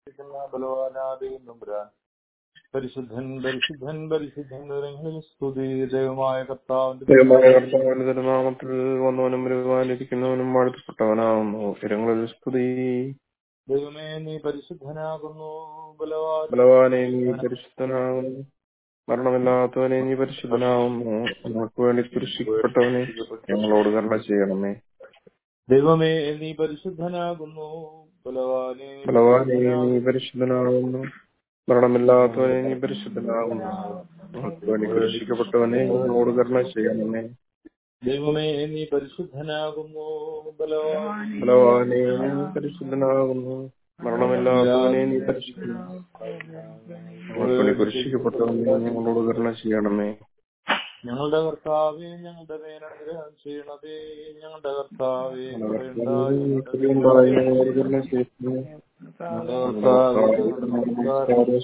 ബലവാനാദയും നമ്പുരാൻ പരിശുദ്ധൻ പരിശുദ്ധൻ പരിശുദ്ധൻ നിറങ്ങളിൽ സ്തുതി ദൈവമായ കർത്താവിന്റെ ദൈവമായ കർത്താവിന്റെ തിരുനാമത്തിൽ വന്നവനും വരുവാനിരിക്കുന്നവനും വാഴ്ത്തപ്പെട്ടവനാവുന്നു ഇരങ്ങളിൽ സ്തുതി ദൈവമേ നീ പരിശുദ്ധനാകുന്നു ബലവാൻ ബലവാനെ നീ പരിശുദ്ധനാകുന്നു മരണമില്ലാത്തവനെ നീ പരിശുദ്ധനാകുന്നു നമുക്ക് വേണ്ടി കുരിശിക്കപ്പെട്ടവനെ ഞങ്ങളോട് കരുണ ചെയ്യണമേ ദൈവമേ നീ പരിശുദ്ധനാകുന്നു ബലവാനെ ബലവാനെ നീ പരിശുദ്ധനാകുന്നു മരണമില്ലാത്തവനെ നീ പരിശുദ്ധനാകുന്നു നമുക്ക് വേണ്ടി കുരിശിക്കപ്പെട്ടവനെ ഞങ്ങളോട് കരുണ ചെയ്യണമേ ദൈവമേ നീ പരിശുദ്ധനാകുന്നു ബലവാൻ ബലവാനെ നീ പരിശുദ്ധനാകുന്നു മരണമില്ലാത്തവനെ നീ പരിശുദ്ധനാകുന്നു നമുക്ക് വേണ്ടി കുരിശിക്കപ്പെട്ടവനെ ഞങ്ങളോട് കരുണ ചെയ്യണമേ ഞങ്ങളുടെ കർത്താവെ ഞങ്ങളുടെ മേൽ അനുഗ്രഹം ചെയ്യണതേ ഞങ്ങളുടെ കർത്താവെ കൃപയുണ്ടായി കൃപയുണ്ടായി ഞങ്ങളോട് കരുണ ചെയ്യണമേ ഞങ്ങളുടെ കർത്താവേ ഞങ്ങളുടെ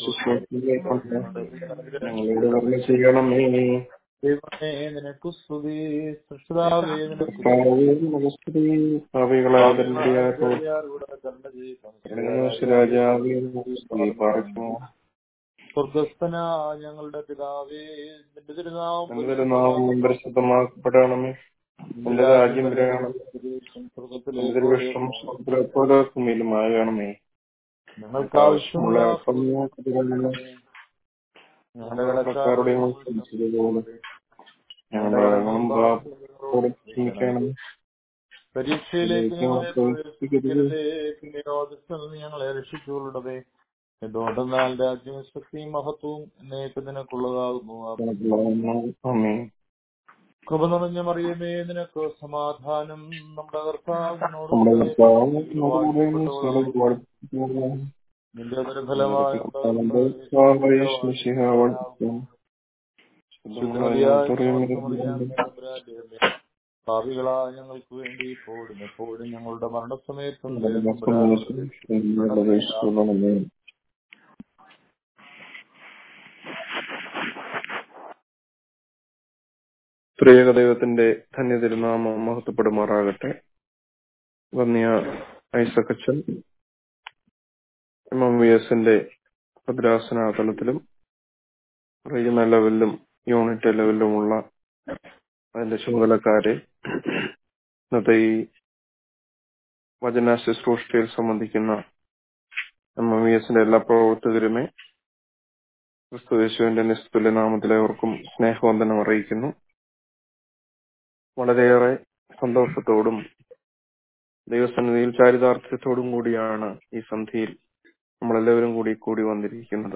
ഞങ്ങളോട് കരുണ ചെയ്യണമേ ദൈവമേ നിനക്കു സ്തുതി സൃഷ്ടാവേ നിനക്കു രാജാവേ പാർക്കുന്നു സ്വർഗസ്ഥന ഞങ്ങളുടെ പിതാവേ നിന്റെ തിരുനാമം നിന്റെ നാമം പരിശുദ്ധമാക്കപ്പെടണമേ നിന്റെ രാജ്യം വരണം സ്വർഗത്തിലെ നിന്റെ വിഷം ഭൂമിയിലുമാകണമേ ഞങ്ങൾക്ക് ആവശ്യമുള്ള അപ്പം ഞങ്ങൾക്ക് തരണമേ. ഞങ്ങളുടെ കടക്കാരുടെ ക്ഷമിച്ചതുപോലെ ഞങ്ങളുടെ കടങ്ങളും പാപത്തോട് ക്ഷമിക്കണം പരീക്ഷയിലേക്ക് ഞങ്ങളെ പ്രവേശിപ്പിക്കരുതേ പിന്നെയോ ദുഷ്ടനിൽ നിന്ന് ഞങ്ങളെ രക്ഷിച്ചുകൊള്ളണമേ എന്തുകൊണ്ടെന്നാൽ രാജ്യവും ശക്തിയും മഹത്വവും എന്നേക്ക് നിനക്കുള്ളതാകുന്നു ആമേൻ കൃപ നിറഞ്ഞ മറിയമേ നിനക്ക് സമാധാനം നമ്മുടെ കർത്താവിനോട് നമ്മുടെ കർത്താവ് നമ്മുടെ സ്നേഹം വാഴ്ത്തുന്നു. നിന്റെ ദുർഫലമായ നമ്മുടെ കർത്താവായ യേശുമിശിഹ വാഴ്ത്തുന്നു. ഭാവികളായ ഞങ്ങൾക്ക് വേണ്ടി ഇപ്പോഴും എപ്പോഴും ഞങ്ങളുടെ മരണസമയത്തും നമ്മുടെ യേശുവിനെ ത്രിയേക ദൈവത്തിന്റെ ധന്യ തിരുനാമം മഹത്വപ്പെടുമാറാകട്ടെ വന്നിയ ഐസക്കച്ചൻ എം എം വി എസിന്റെ ഭദ്രാസന തലത്തിലും റീജിയണൽ ലെവലിലും യൂണിറ്റ് ലെവലിലുമുള്ള അതിന്റെ ചുമതലക്കാരെ ഇന്നത്തെ ഈ വചന ശുശ്രൂഷയിൽ സംബന്ധിക്കുന്ന എം എം വി എസിന്റെ എല്ലാ പ്രവർത്തകരുമേ ക്രിസ്തു യേശുവിന്റെ നിസ്തുല്യ നാമത്തിലെ അവർക്കും സ്നേഹവന്ദനം അറിയിക്കുന്നു വളരെയേറെ സന്തോഷത്തോടും ദൈവസന്നിധിയിൽ ചാരിതാർത്ഥ്യത്തോടും കൂടിയാണ് ഈ സന്ധിയിൽ നമ്മളെല്ലാവരും കൂടി കൂടി വന്നിരിക്കുന്നത്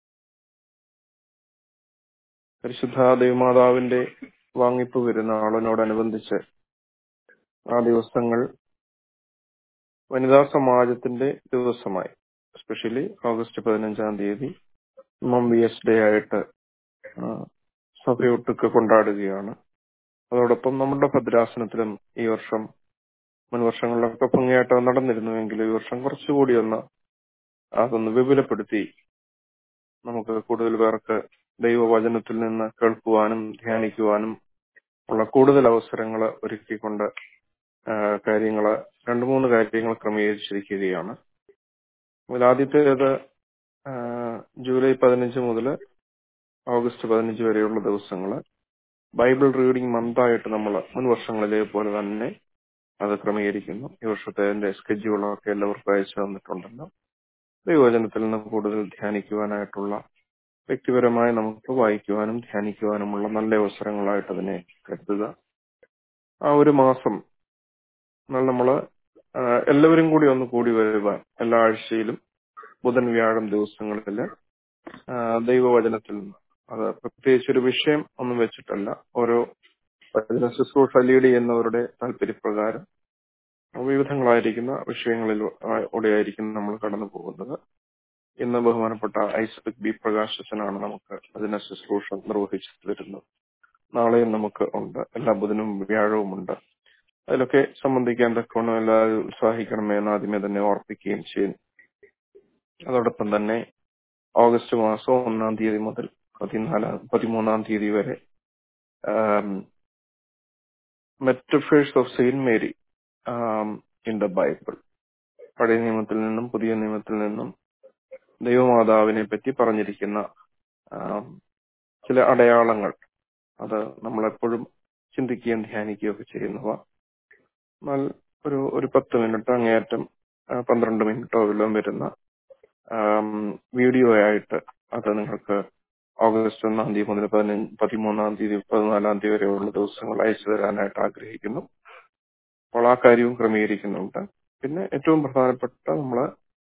പരിശുദ്ധ ദൈവമാതാവിന്റെ വാങ്ങിപ്പ് വരുന്ന ആളിനോടനുബന്ധിച്ച് ആ ദിവസങ്ങൾ വനിതാ സമാജത്തിന്റെ ദിവസമായി എസ്പെഷ്യലി ഓഗസ്റ്റ് പതിനഞ്ചാം തീയതി എം ബി എസ് ഡേ ആയിട്ട് സഭയൊട്ടുക്ക് കൊണ്ടാടുകയാണ് അതോടൊപ്പം നമ്മുടെ ഭദ്രാസനത്തിലും ഈ വർഷം മുൻ വർഷങ്ങളിലൊക്കെ ഭംഗിയായിട്ട് നടന്നിരുന്നുവെങ്കിൽ ഈ വർഷം കുറച്ചുകൂടി ഒന്ന് അതൊന്ന് വിപുലപ്പെടുത്തി നമുക്ക് കൂടുതൽ പേർക്ക് ദൈവവചനത്തിൽ നിന്ന് കേൾക്കുവാനും ധ്യാനിക്കുവാനും ഉള്ള കൂടുതൽ അവസരങ്ങൾ ഒരുക്കിക്കൊണ്ട് കാര്യങ്ങൾ രണ്ട് മൂന്ന് കാര്യങ്ങൾ ക്രമീകരിച്ചിരിക്കുകയാണ് അതിൽ ആദ്യത്തേത് ജൂലൈ പതിനഞ്ച് മുതൽ ഓഗസ്റ്റ് പതിനഞ്ച് വരെയുള്ള ദിവസങ്ങൾ ബൈബിൾ റീഡിംഗ് മന്തായിട്ട് നമ്മൾ മുൻ വർഷങ്ങളിലെ പോലെ തന്നെ അത് ക്രമീകരിക്കുന്നു ഈ വർഷത്തെ അതിന്റെ സ്കെഡ്യൂളൊക്കെ എല്ലാവർക്കും അയച്ചു തന്നിട്ടുണ്ടല്ലോ ദൈവവചനത്തിൽ നിന്ന് കൂടുതൽ ധ്യാനിക്കുവാനായിട്ടുള്ള വ്യക്തിപരമായി നമുക്ക് വായിക്കുവാനും ധ്യാനിക്കുവാനുമുള്ള നല്ല അവസരങ്ങളായിട്ട് അതിനെ കരുതുക ആ ഒരു മാസം നമ്മൾ എല്ലാവരും കൂടി ഒന്ന് കൂടി വരുവാൻ എല്ലാ ആഴ്ചയിലും ബുധൻ വ്യാഴം ദിവസങ്ങളിൽ ദൈവവചനത്തിൽ നിന്ന് അത് പ്രത്യേകിച്ച് ഒരു വിഷയം ഒന്നും വെച്ചിട്ടല്ല ഓരോ വചന ശുശ്രൂഷ ലീഡ് ചെയ്യുന്നവരുടെ താല്പര്യപ്രകാരം വിവിധങ്ങളായിരിക്കുന്ന വിഷയങ്ങളിൽ ഓടെയായിരിക്കും നമ്മൾ കടന്നു പോകുന്നത് ഇന്ന് ബഹുമാനപ്പെട്ട ഐസക് ബി പ്രകാശസനാണ് നമുക്ക് അതിനെ ശുശ്രൂഷ നിർവഹിച്ചു തരുന്നത് നാളെയും നമുക്ക് ഉണ്ട് എല്ലാ ബുധനും വ്യാഴവും ഉണ്ട് അതിലൊക്കെ സംബന്ധിക്കാൻ തക്കവണ്ണം എല്ലാവരും ഉത്സാഹിക്കണമേ എന്ന് ആദ്യമേ തന്നെ ഓർപ്പിക്കുകയും ചെയ്യുന്നു അതോടൊപ്പം തന്നെ ഓഗസ്റ്റ് മാസം ഒന്നാം തീയതി മുതൽ പതിനാലാം പതിമൂന്നാം തീയതി വരെ metaphors of Saint Mary in the Bible പഴയ നിയമത്തിൽ നിന്നും പുതിയ നിയമത്തിൽ നിന്നും ദൈവമാതാവിനെ പറ്റി പറഞ്ഞിരിക്കുന്ന ആം, ചില അടയാളങ്ങൾ അത് നമ്മളെപ്പോഴും ചിന്തിക്കുകയും ധ്യാനിക്കുകയും ഒക്കെ ചെയ്യുന്നവ എന്നാൽ ഒരു ഒരു പത്ത് മിനിറ്റ് അങ്ങേയറ്റം ആ, പന്ത്രണ്ട് മിനിറ്റോ വല്ലതും വരുന്ന ആം, വീഡിയോ ആയിട്ട് അത് നിങ്ങൾക്ക് ഓഗസ്റ്റ് ഒന്നാം തീയതി മുതൽ പതിനഞ്ച് പതിമൂന്നാം തീയതി പതിനാലാം തീയതി വരെയുള്ള ദിവസങ്ങൾ അയച്ചു തരാനായിട്ട് ആഗ്രഹിക്കുന്നു അപ്പോൾ ആ കാര്യവും ക്രമീകരിക്കുന്നുണ്ട് പിന്നെ ഏറ്റവും പ്രധാനപ്പെട്ട നമ്മൾ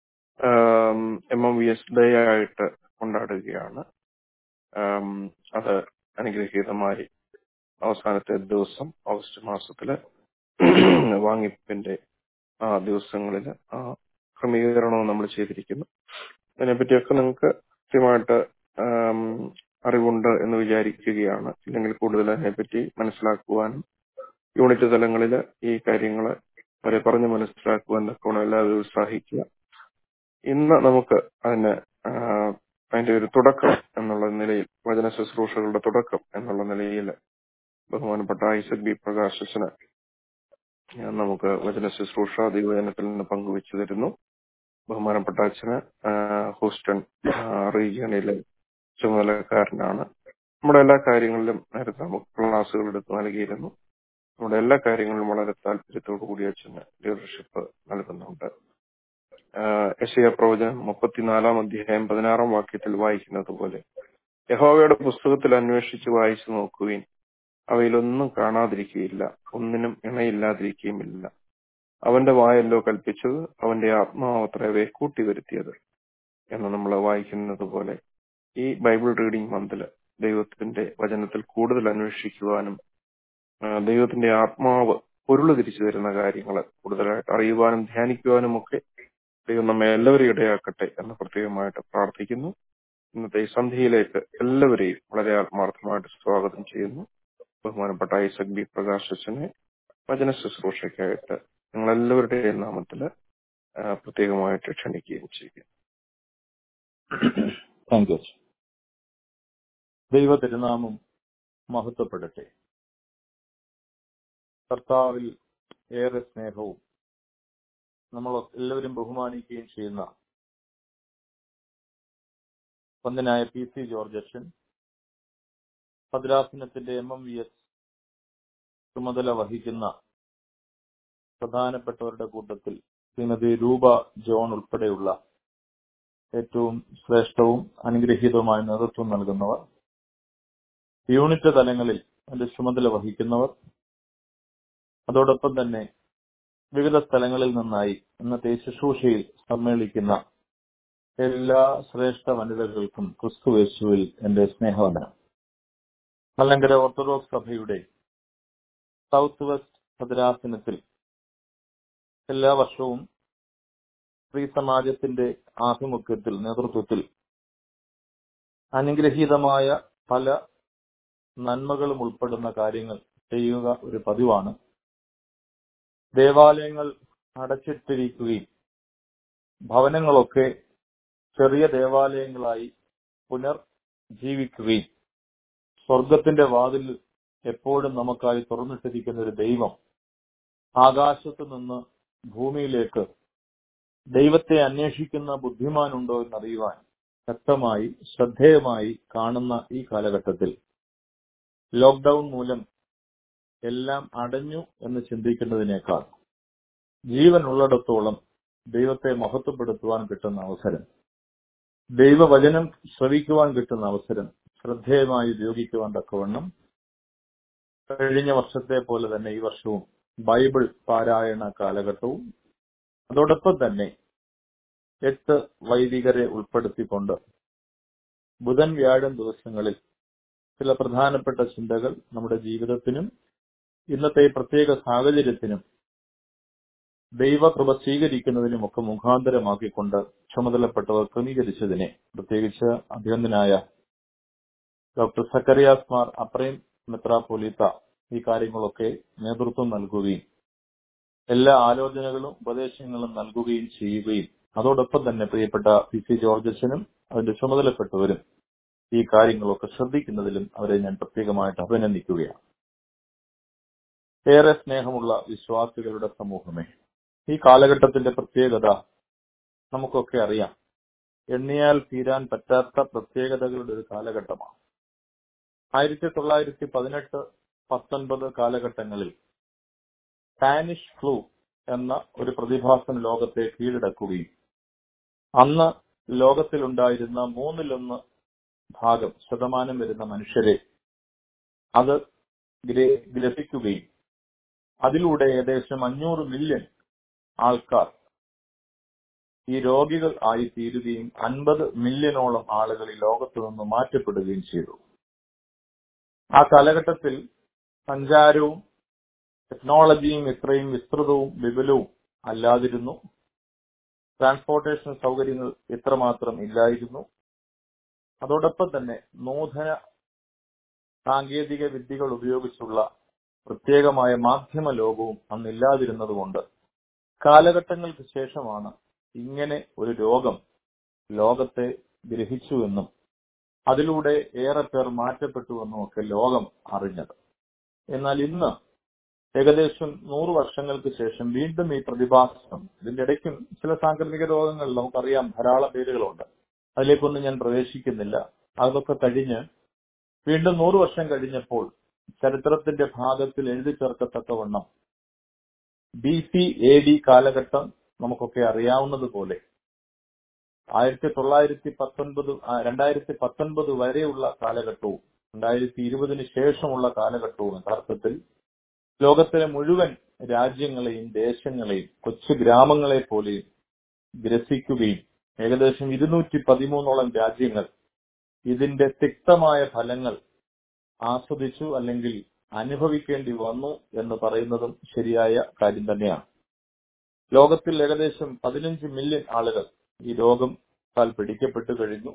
M M V S day ആയിട്ട് കൊണ്ടാടുകയാണ് ആം, അത് അനുഗ്രഹീതമായി അവസാനത്തെ ദിവസം ഓഗസ്റ്റ് മാസത്തില് വാങ്ങിപ്പിന്റെ ആ ദിവസങ്ങളിൽ ആ ക്രമീകരണവും നമ്മൾ ചെയ്തിരിക്കുന്നു അതിനെപ്പറ്റിയൊക്കെ നിങ്ങൾക്ക് കൃത്യമായിട്ട് ആം, അറിവുണ്ട് എന്ന് വിചാരിക്കുകയാണ് ഇല്ലെങ്കിൽ കൂടുതൽ അതിനെപ്പറ്റി മനസ്സിലാക്കുവാനും യൂണിറ്റ് തലങ്ങളിൽ ഈ കാര്യങ്ങൾ അവരെ പറഞ്ഞ് മനസ്സിലാക്കുവാൻ തക്കവണ്ണം എല്ലാവരും ഉത്സാഹിക്കുക ഇന്ന് നമുക്ക് അതിന് ആ, അതിന്റെ ഒരു തുടക്കം എന്നുള്ള നിലയിൽ വചന ശുശ്രൂഷകളുടെ തുടക്കം എന്നുള്ള നിലയിൽ ബഹുമാനപ്പെട്ട ഐസക് ബി പ്രകാശന് നമുക്ക് വചന ശുശ്രൂഷ ദൈവജനത്തിൽ നിന്ന് പങ്കുവെച്ചു തരുന്നു ബഹുമാനപ്പെട്ട അച്ഛന് ആ, ഹൂസ്റ്റൺ ആ, റീജിയണിലെ ചുമതലക്കാരനാണ് നമ്മുടെ എല്ലാ കാര്യങ്ങളിലും നേരത്തെ നമുക്ക് ക്ലാസ്സുകൾ എടുത്ത് നൽകിയിരുന്നു നമ്മുടെ എല്ലാ കാര്യങ്ങളിലും വളരെ താല്പര്യത്തോടു കൂടി അച്ഛന് ലീഡർഷിപ്പ് നൽകുന്നുണ്ട് യശയ പ്രവചനം മുപ്പത്തിനാലാം അധ്യായം പതിനാറാം വാക്യത്തിൽ വായിക്കുന്നത് പോലെ യഹോവയുടെ പുസ്തകത്തിൽ അന്വേഷിച്ച് വായിച്ചു നോക്കുവിൻ അവയിലൊന്നും കാണാതിരിക്കുകയില്ല ഒന്നിനും ഇണയില്ലാതിരിക്കുകയുമില്ല അവന്റെ വായല്ലോ കൽപ്പിച്ചത് അവന്റെ ആത്മാവത്ര അവയെ കൂട്ടിവരുത്തിയത് എന്ന് നമ്മൾ വായിക്കുന്നത് പോലെ ഈ ബൈബിൾ റീഡിംഗ് മന്തില് ദൈവത്തിന്റെ വചനത്തിൽ കൂടുതൽ അന്വേഷിക്കുവാനും ആ, ദൈവത്തിന്റെ ആത്മാവ് പൊരുള് തിരിച്ചു തരുന്ന കാര്യങ്ങൾ കൂടുതലായിട്ട് അറിയുവാനും ധ്യാനിക്കുവാനും ഒക്കെ ദൈവം നമ്മെ എല്ലാവരെയും ഇടയാക്കട്ടെ എന്ന് പ്രത്യേകമായിട്ട് പ്രാർത്ഥിക്കുന്നു ഇന്നത്തെ ഈ സന്ധ്യയിലേക്ക് എല്ലാവരെയും വളരെ ആത്മാർത്ഥമായിട്ട് സ്വാഗതം ചെയ്യുന്നു ബഹുമാനപ്പെട്ട ഐസക് ബി പ്രകാശനെ വചന ശുശ്രൂഷയ്ക്കായിട്ട് നിങ്ങൾ എല്ലാവരുടെയും നാമത്തിൽ പ്രത്യേകമായിട്ട് ക്ഷണിക്കുകയും ചെയ്യും താങ്ക് യു ദൈവ തിരുനാമം മഹത്വപ്പെടട്ടെ കർത്താവിൽ ഏറെ സ്നേഹവും നമ്മൾ എല്ലാവരും ബഹുമാനിക്കുകയും ചെയ്യുന്ന വന്ദനായ പി സി ജോർജ് അച്ഛൻ ഭദ്രാസനത്തിന്റെ എം എം വി എസ് ചുമതല വഹിക്കുന്ന പ്രധാനപ്പെട്ടവരുടെ കൂട്ടത്തിൽ ശ്രീമതി രൂപ ജോൺ ഉൾപ്പെടെയുള്ള ഏറ്റവും ശ്രേഷ്ഠവും അനുഗ്രഹീതവുമായ നേതൃത്വം നൽകുന്നവർ യൂണിറ്റ് തലങ്ങളിൽ അതിന്റെ ചുമതല വഹിക്കുന്നവർ അതോടൊപ്പം തന്നെ വിവിധ സ്ഥലങ്ങളിൽ നിന്നായി ഇന്നത്തെ ഈ ശുശ്രൂഷയിൽ സമ്മേളിക്കുന്ന എല്ലാ ശ്രേഷ്ഠ വനിതകൾക്കും ക്രിസ്തുവേശുവിൽ എന്റെ സ്നേഹവന്ദനം മല്ലങ്കര ഓർത്തഡോക്സ് സഭയുടെ സൗത്ത് വെസ്റ്റ് ഭദ്രാസനത്തിൽ എല്ലാ വർഷവും സ്ത്രീ സമാജത്തിന്റെ ആഭിമുഖ്യത്തിൽ നേതൃത്വത്തിൽ അനുഗ്രഹീതമായ പല നന്മകളും ഉൾപ്പെടുന്ന കാര്യങ്ങൾ ചെയ്യുക ഒരു പതിവാണ് ദേവാലയങ്ങൾ അടച്ചിട്ടിരിക്കുകയും ഭവനങ്ങളൊക്കെ ചെറിയ ദേവാലയങ്ങളായി പുനർ ജീവിക്കുകയും സ്വർഗത്തിന്റെ വാതിൽ എപ്പോഴും നമുക്കായി തുറന്നിട്ടിരിക്കുന്ന ഒരു ദൈവം ആകാശത്ത് നിന്ന് ഭൂമിയിലേക്ക് ദൈവത്തെ അന്വേഷിക്കുന്ന ബുദ്ധിമാനുണ്ടോ എന്നറിയുവാൻ ശക്തമായി ശ്രദ്ധേയമായി കാണുന്ന ഈ കാലഘട്ടത്തിൽ ലോക്ക്ഡൌൺ മൂലം എല്ലാം അടഞ്ഞു എന്ന് ചിന്തിക്കുന്നതിനേക്കാൾ ജീവൻ ഉള്ളിടത്തോളം ദൈവത്തെ മഹത്വപ്പെടുത്തുവാൻ കിട്ടുന്ന അവസരം ദൈവവചനം ശ്രവിക്കുവാൻ കിട്ടുന്ന അവസരം ശ്രദ്ധേയമായി ഉപയോഗിക്കുവാൻ തക്കവണ്ണം കഴിഞ്ഞ വർഷത്തെ പോലെ തന്നെ ഈ വർഷവും ബൈബിൾ പാരായണ കാലഘട്ടവും അതോടൊപ്പം തന്നെ എട്ട് വൈദികരെ ഉൾപ്പെടുത്തിക്കൊണ്ട് ബുധൻ വ്യാഴം ദിവസങ്ങളിൽ ചില പ്രധാനപ്പെട്ട ചിന്തകൾ നമ്മുടെ ജീവിതത്തിനും ഇന്നത്തെ ഈ പ്രത്യേക സാഹചര്യത്തിനും ദൈവകൃപ സ്വീകരിക്കുന്നതിനും ഒക്കെ മുഖാന്തരമാക്കിക്കൊണ്ട് ചുമതലപ്പെട്ടവർ ക്രമീകരിച്ചതിനെ പ്രത്യേകിച്ച് അഭിനന്ദനായ ഡോക്ടർ സക്കറിയാസ് മാർ അപ്രേം മെത്രാപോലീത്ത ഈ കാര്യങ്ങളൊക്കെ നേതൃത്വം നൽകുകയും എല്ലാ ആലോചനകളും ഉപദേശങ്ങളും നൽകുകയും ചെയ്യുകയും അതോടൊപ്പം തന്നെ പ്രിയപ്പെട്ട പി സി ജോർജസിനും അതിന്റെ ചുമതലപ്പെട്ടവരും ഈ കാര്യങ്ങളൊക്കെ ശ്രദ്ധിക്കുന്നതിലും അവരെ ഞാൻ പ്രത്യേകമായിട്ട് അഭിനന്ദിക്കുകയാണ് ഏറെ സ്നേഹമുള്ള വിശ്വാസികളുടെ സമൂഹമേ ഈ കാലഘട്ടത്തിന്റെ പ്രത്യേകത നമുക്കൊക്കെ അറിയാം എണ്ണിയാൽ തീരാൻ പറ്റാത്ത പ്രത്യേകതകളുടെ ഒരു കാലഘട്ടമാണ് ആയിരത്തി തൊള്ളായിരത്തി പതിനെട്ട് പത്തൊൻപത് കാലഘട്ടങ്ങളിൽ സ്പാനിഷ് ഫ്ലൂ എന്ന ഒരു പ്രതിഭാസം ലോകത്തെ കീഴടക്കുകയും അന്ന് ലോകത്തിലുണ്ടായിരുന്ന മൂന്നിലൊന്ന് ഭാഗം ശതമാനം വരുന്ന മനുഷ്യരെ അത് ഗ്ര- ഗ്രസിക്കുകയും അതിലൂടെ ഏകദേശം അഞ്ഞൂറ് മില്യൺ ആൾക്കാർ ഈ രോഗികൾ ആയി തീരുകയും അൻപത് മില്യണോളം ആളുകൾ ഈ ലോകത്തു നിന്ന് മാറ്റപ്പെടുകയും ചെയ്തു ആ കാലഘട്ടത്തിൽ സഞ്ചാരവും ടെക്നോളജിയും ഇത്രയും വിസ്തൃതവും വിപുലവും അല്ലാതിരുന്നു ട്രാൻസ്പോർട്ടേഷൻ സൗകര്യങ്ങൾ ഇത്രമാത്രം ഇല്ലായിരുന്നു അതോടൊപ്പം തന്നെ നൂതന സാങ്കേതിക വിദ്യകൾ ഉപയോഗിച്ചുള്ള പ്രത്യേകമായ മാധ്യമ ലോകവും അന്നില്ലാതിരുന്നതുകൊണ്ട് കാലഘട്ടങ്ങൾക്ക് ശേഷമാണ് ഇങ്ങനെ ഒരു രോഗം ലോകത്തെ ഗ്രഹിച്ചുവെന്നും അതിലൂടെ ഏറെ പേർ മാറ്റപ്പെട്ടുവെന്നും ഒക്കെ ലോകം അറിഞ്ഞത് എന്നാൽ ഇന്ന് ഏകദേശം നൂറ് വർഷങ്ങൾക്ക് ശേഷം വീണ്ടും ഈ പ്രതിഭാസം ഇതിന്റെ ഇടയ്ക്കും ചില സാംക്രമിക രോഗങ്ങൾ നമുക്കറിയാം ധാരാളം പേരുകളുണ്ട് അതിലേക്കൊന്നും ഞാൻ പ്രവേശിക്കുന്നില്ല അതൊക്കെ കഴിഞ്ഞ് വീണ്ടും നൂറ് വർഷം കഴിഞ്ഞപ്പോൾ ചരിത്രത്തിന്റെ ഭാഗത്തിൽ എഴുതി ചേർക്കത്തക്കവണ്ണം ബി സി എ ഡി കാലഘട്ടം നമുക്കൊക്കെ അറിയാവുന്നതുപോലെ ആയിരത്തി തൊള്ളായിരത്തി പത്തൊൻപത് ആ, രണ്ടായിരത്തി പത്തൊൻപത് വരെയുള്ള കാലഘട്ടവും രണ്ടായിരത്തി ഇരുപതിന് ശേഷമുള്ള കാലഘട്ടവും യഥാർത്ഥത്തിൽ ലോകത്തിലെ മുഴുവൻ രാജ്യങ്ങളെയും ദേശങ്ങളെയും കൊച്ചു ഗ്രാമങ്ങളെ പോലെയും ഗ്രസിക്കുകയും ഏകദേശം ഇരുന്നൂറ്റി പതിമൂന്നോളം രാജ്യങ്ങൾ ഇതിന്റെ തിക്തമായ ഫലങ്ങൾ ആസ്വദിച്ചു അല്ലെങ്കിൽ അനുഭവിക്കേണ്ടി വന്നു എന്ന് പറയുന്നതും ശരിയായ കാര്യം തന്നെയാണ് ലോകത്തിൽ ഏകദേശം പതിനഞ്ച് മില്യൺ ആളുകൾ ഈ രോഗത്താൽ പിടിക്കപ്പെട്ടു കഴിഞ്ഞു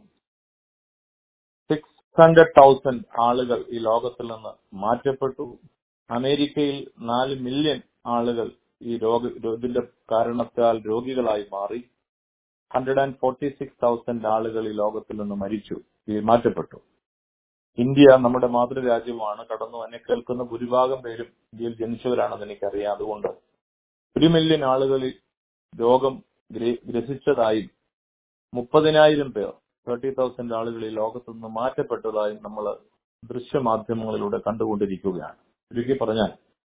സിക്സ് ഹൺഡ്രഡ് തൗസൻഡ് ആളുകൾ ഈ ലോകത്തിൽ നിന്ന് മാറ്റപ്പെട്ടു അമേരിക്കയിൽ നാല് മില്യൺ ആളുകൾ ഈ രോഗ ഇതിന്റെ കാരണത്താൽ രോഗികളായി മാറി hundred and forty six thousand ആളുകൾ ഈ ലോകത്തിൽ നിന്ന് മരിച്ചു ഈ മാറ്റപ്പെട്ടു ഇന്ത്യ നമ്മുടെ മാതൃരാജ്യമാണ് കടന്നു എന്നെ കേൾക്കുന്ന ഭൂരിഭാഗം പേരും ഇന്ത്യയിൽ ജനിച്ചവരാണെന്ന് എനിക്കറിയാം അതുകൊണ്ട് ഒരു മില്യൺ ആളുകളിൽ രോഗം ഗ്ര- ഗ്രസിച്ചതായും മുപ്പതിനായിരം പേർ തേർട്ടി തൗസൻഡ് ആളുകൾ ഈ ലോകത്തു നിന്ന് മാറ്റപ്പെട്ടതായും നമ്മൾ ദൃശ്യമാധ്യമങ്ങളിലൂടെ കണ്ടുകൊണ്ടിരിക്കുകയാണ് ചുരുക്കി പറഞ്ഞാൽ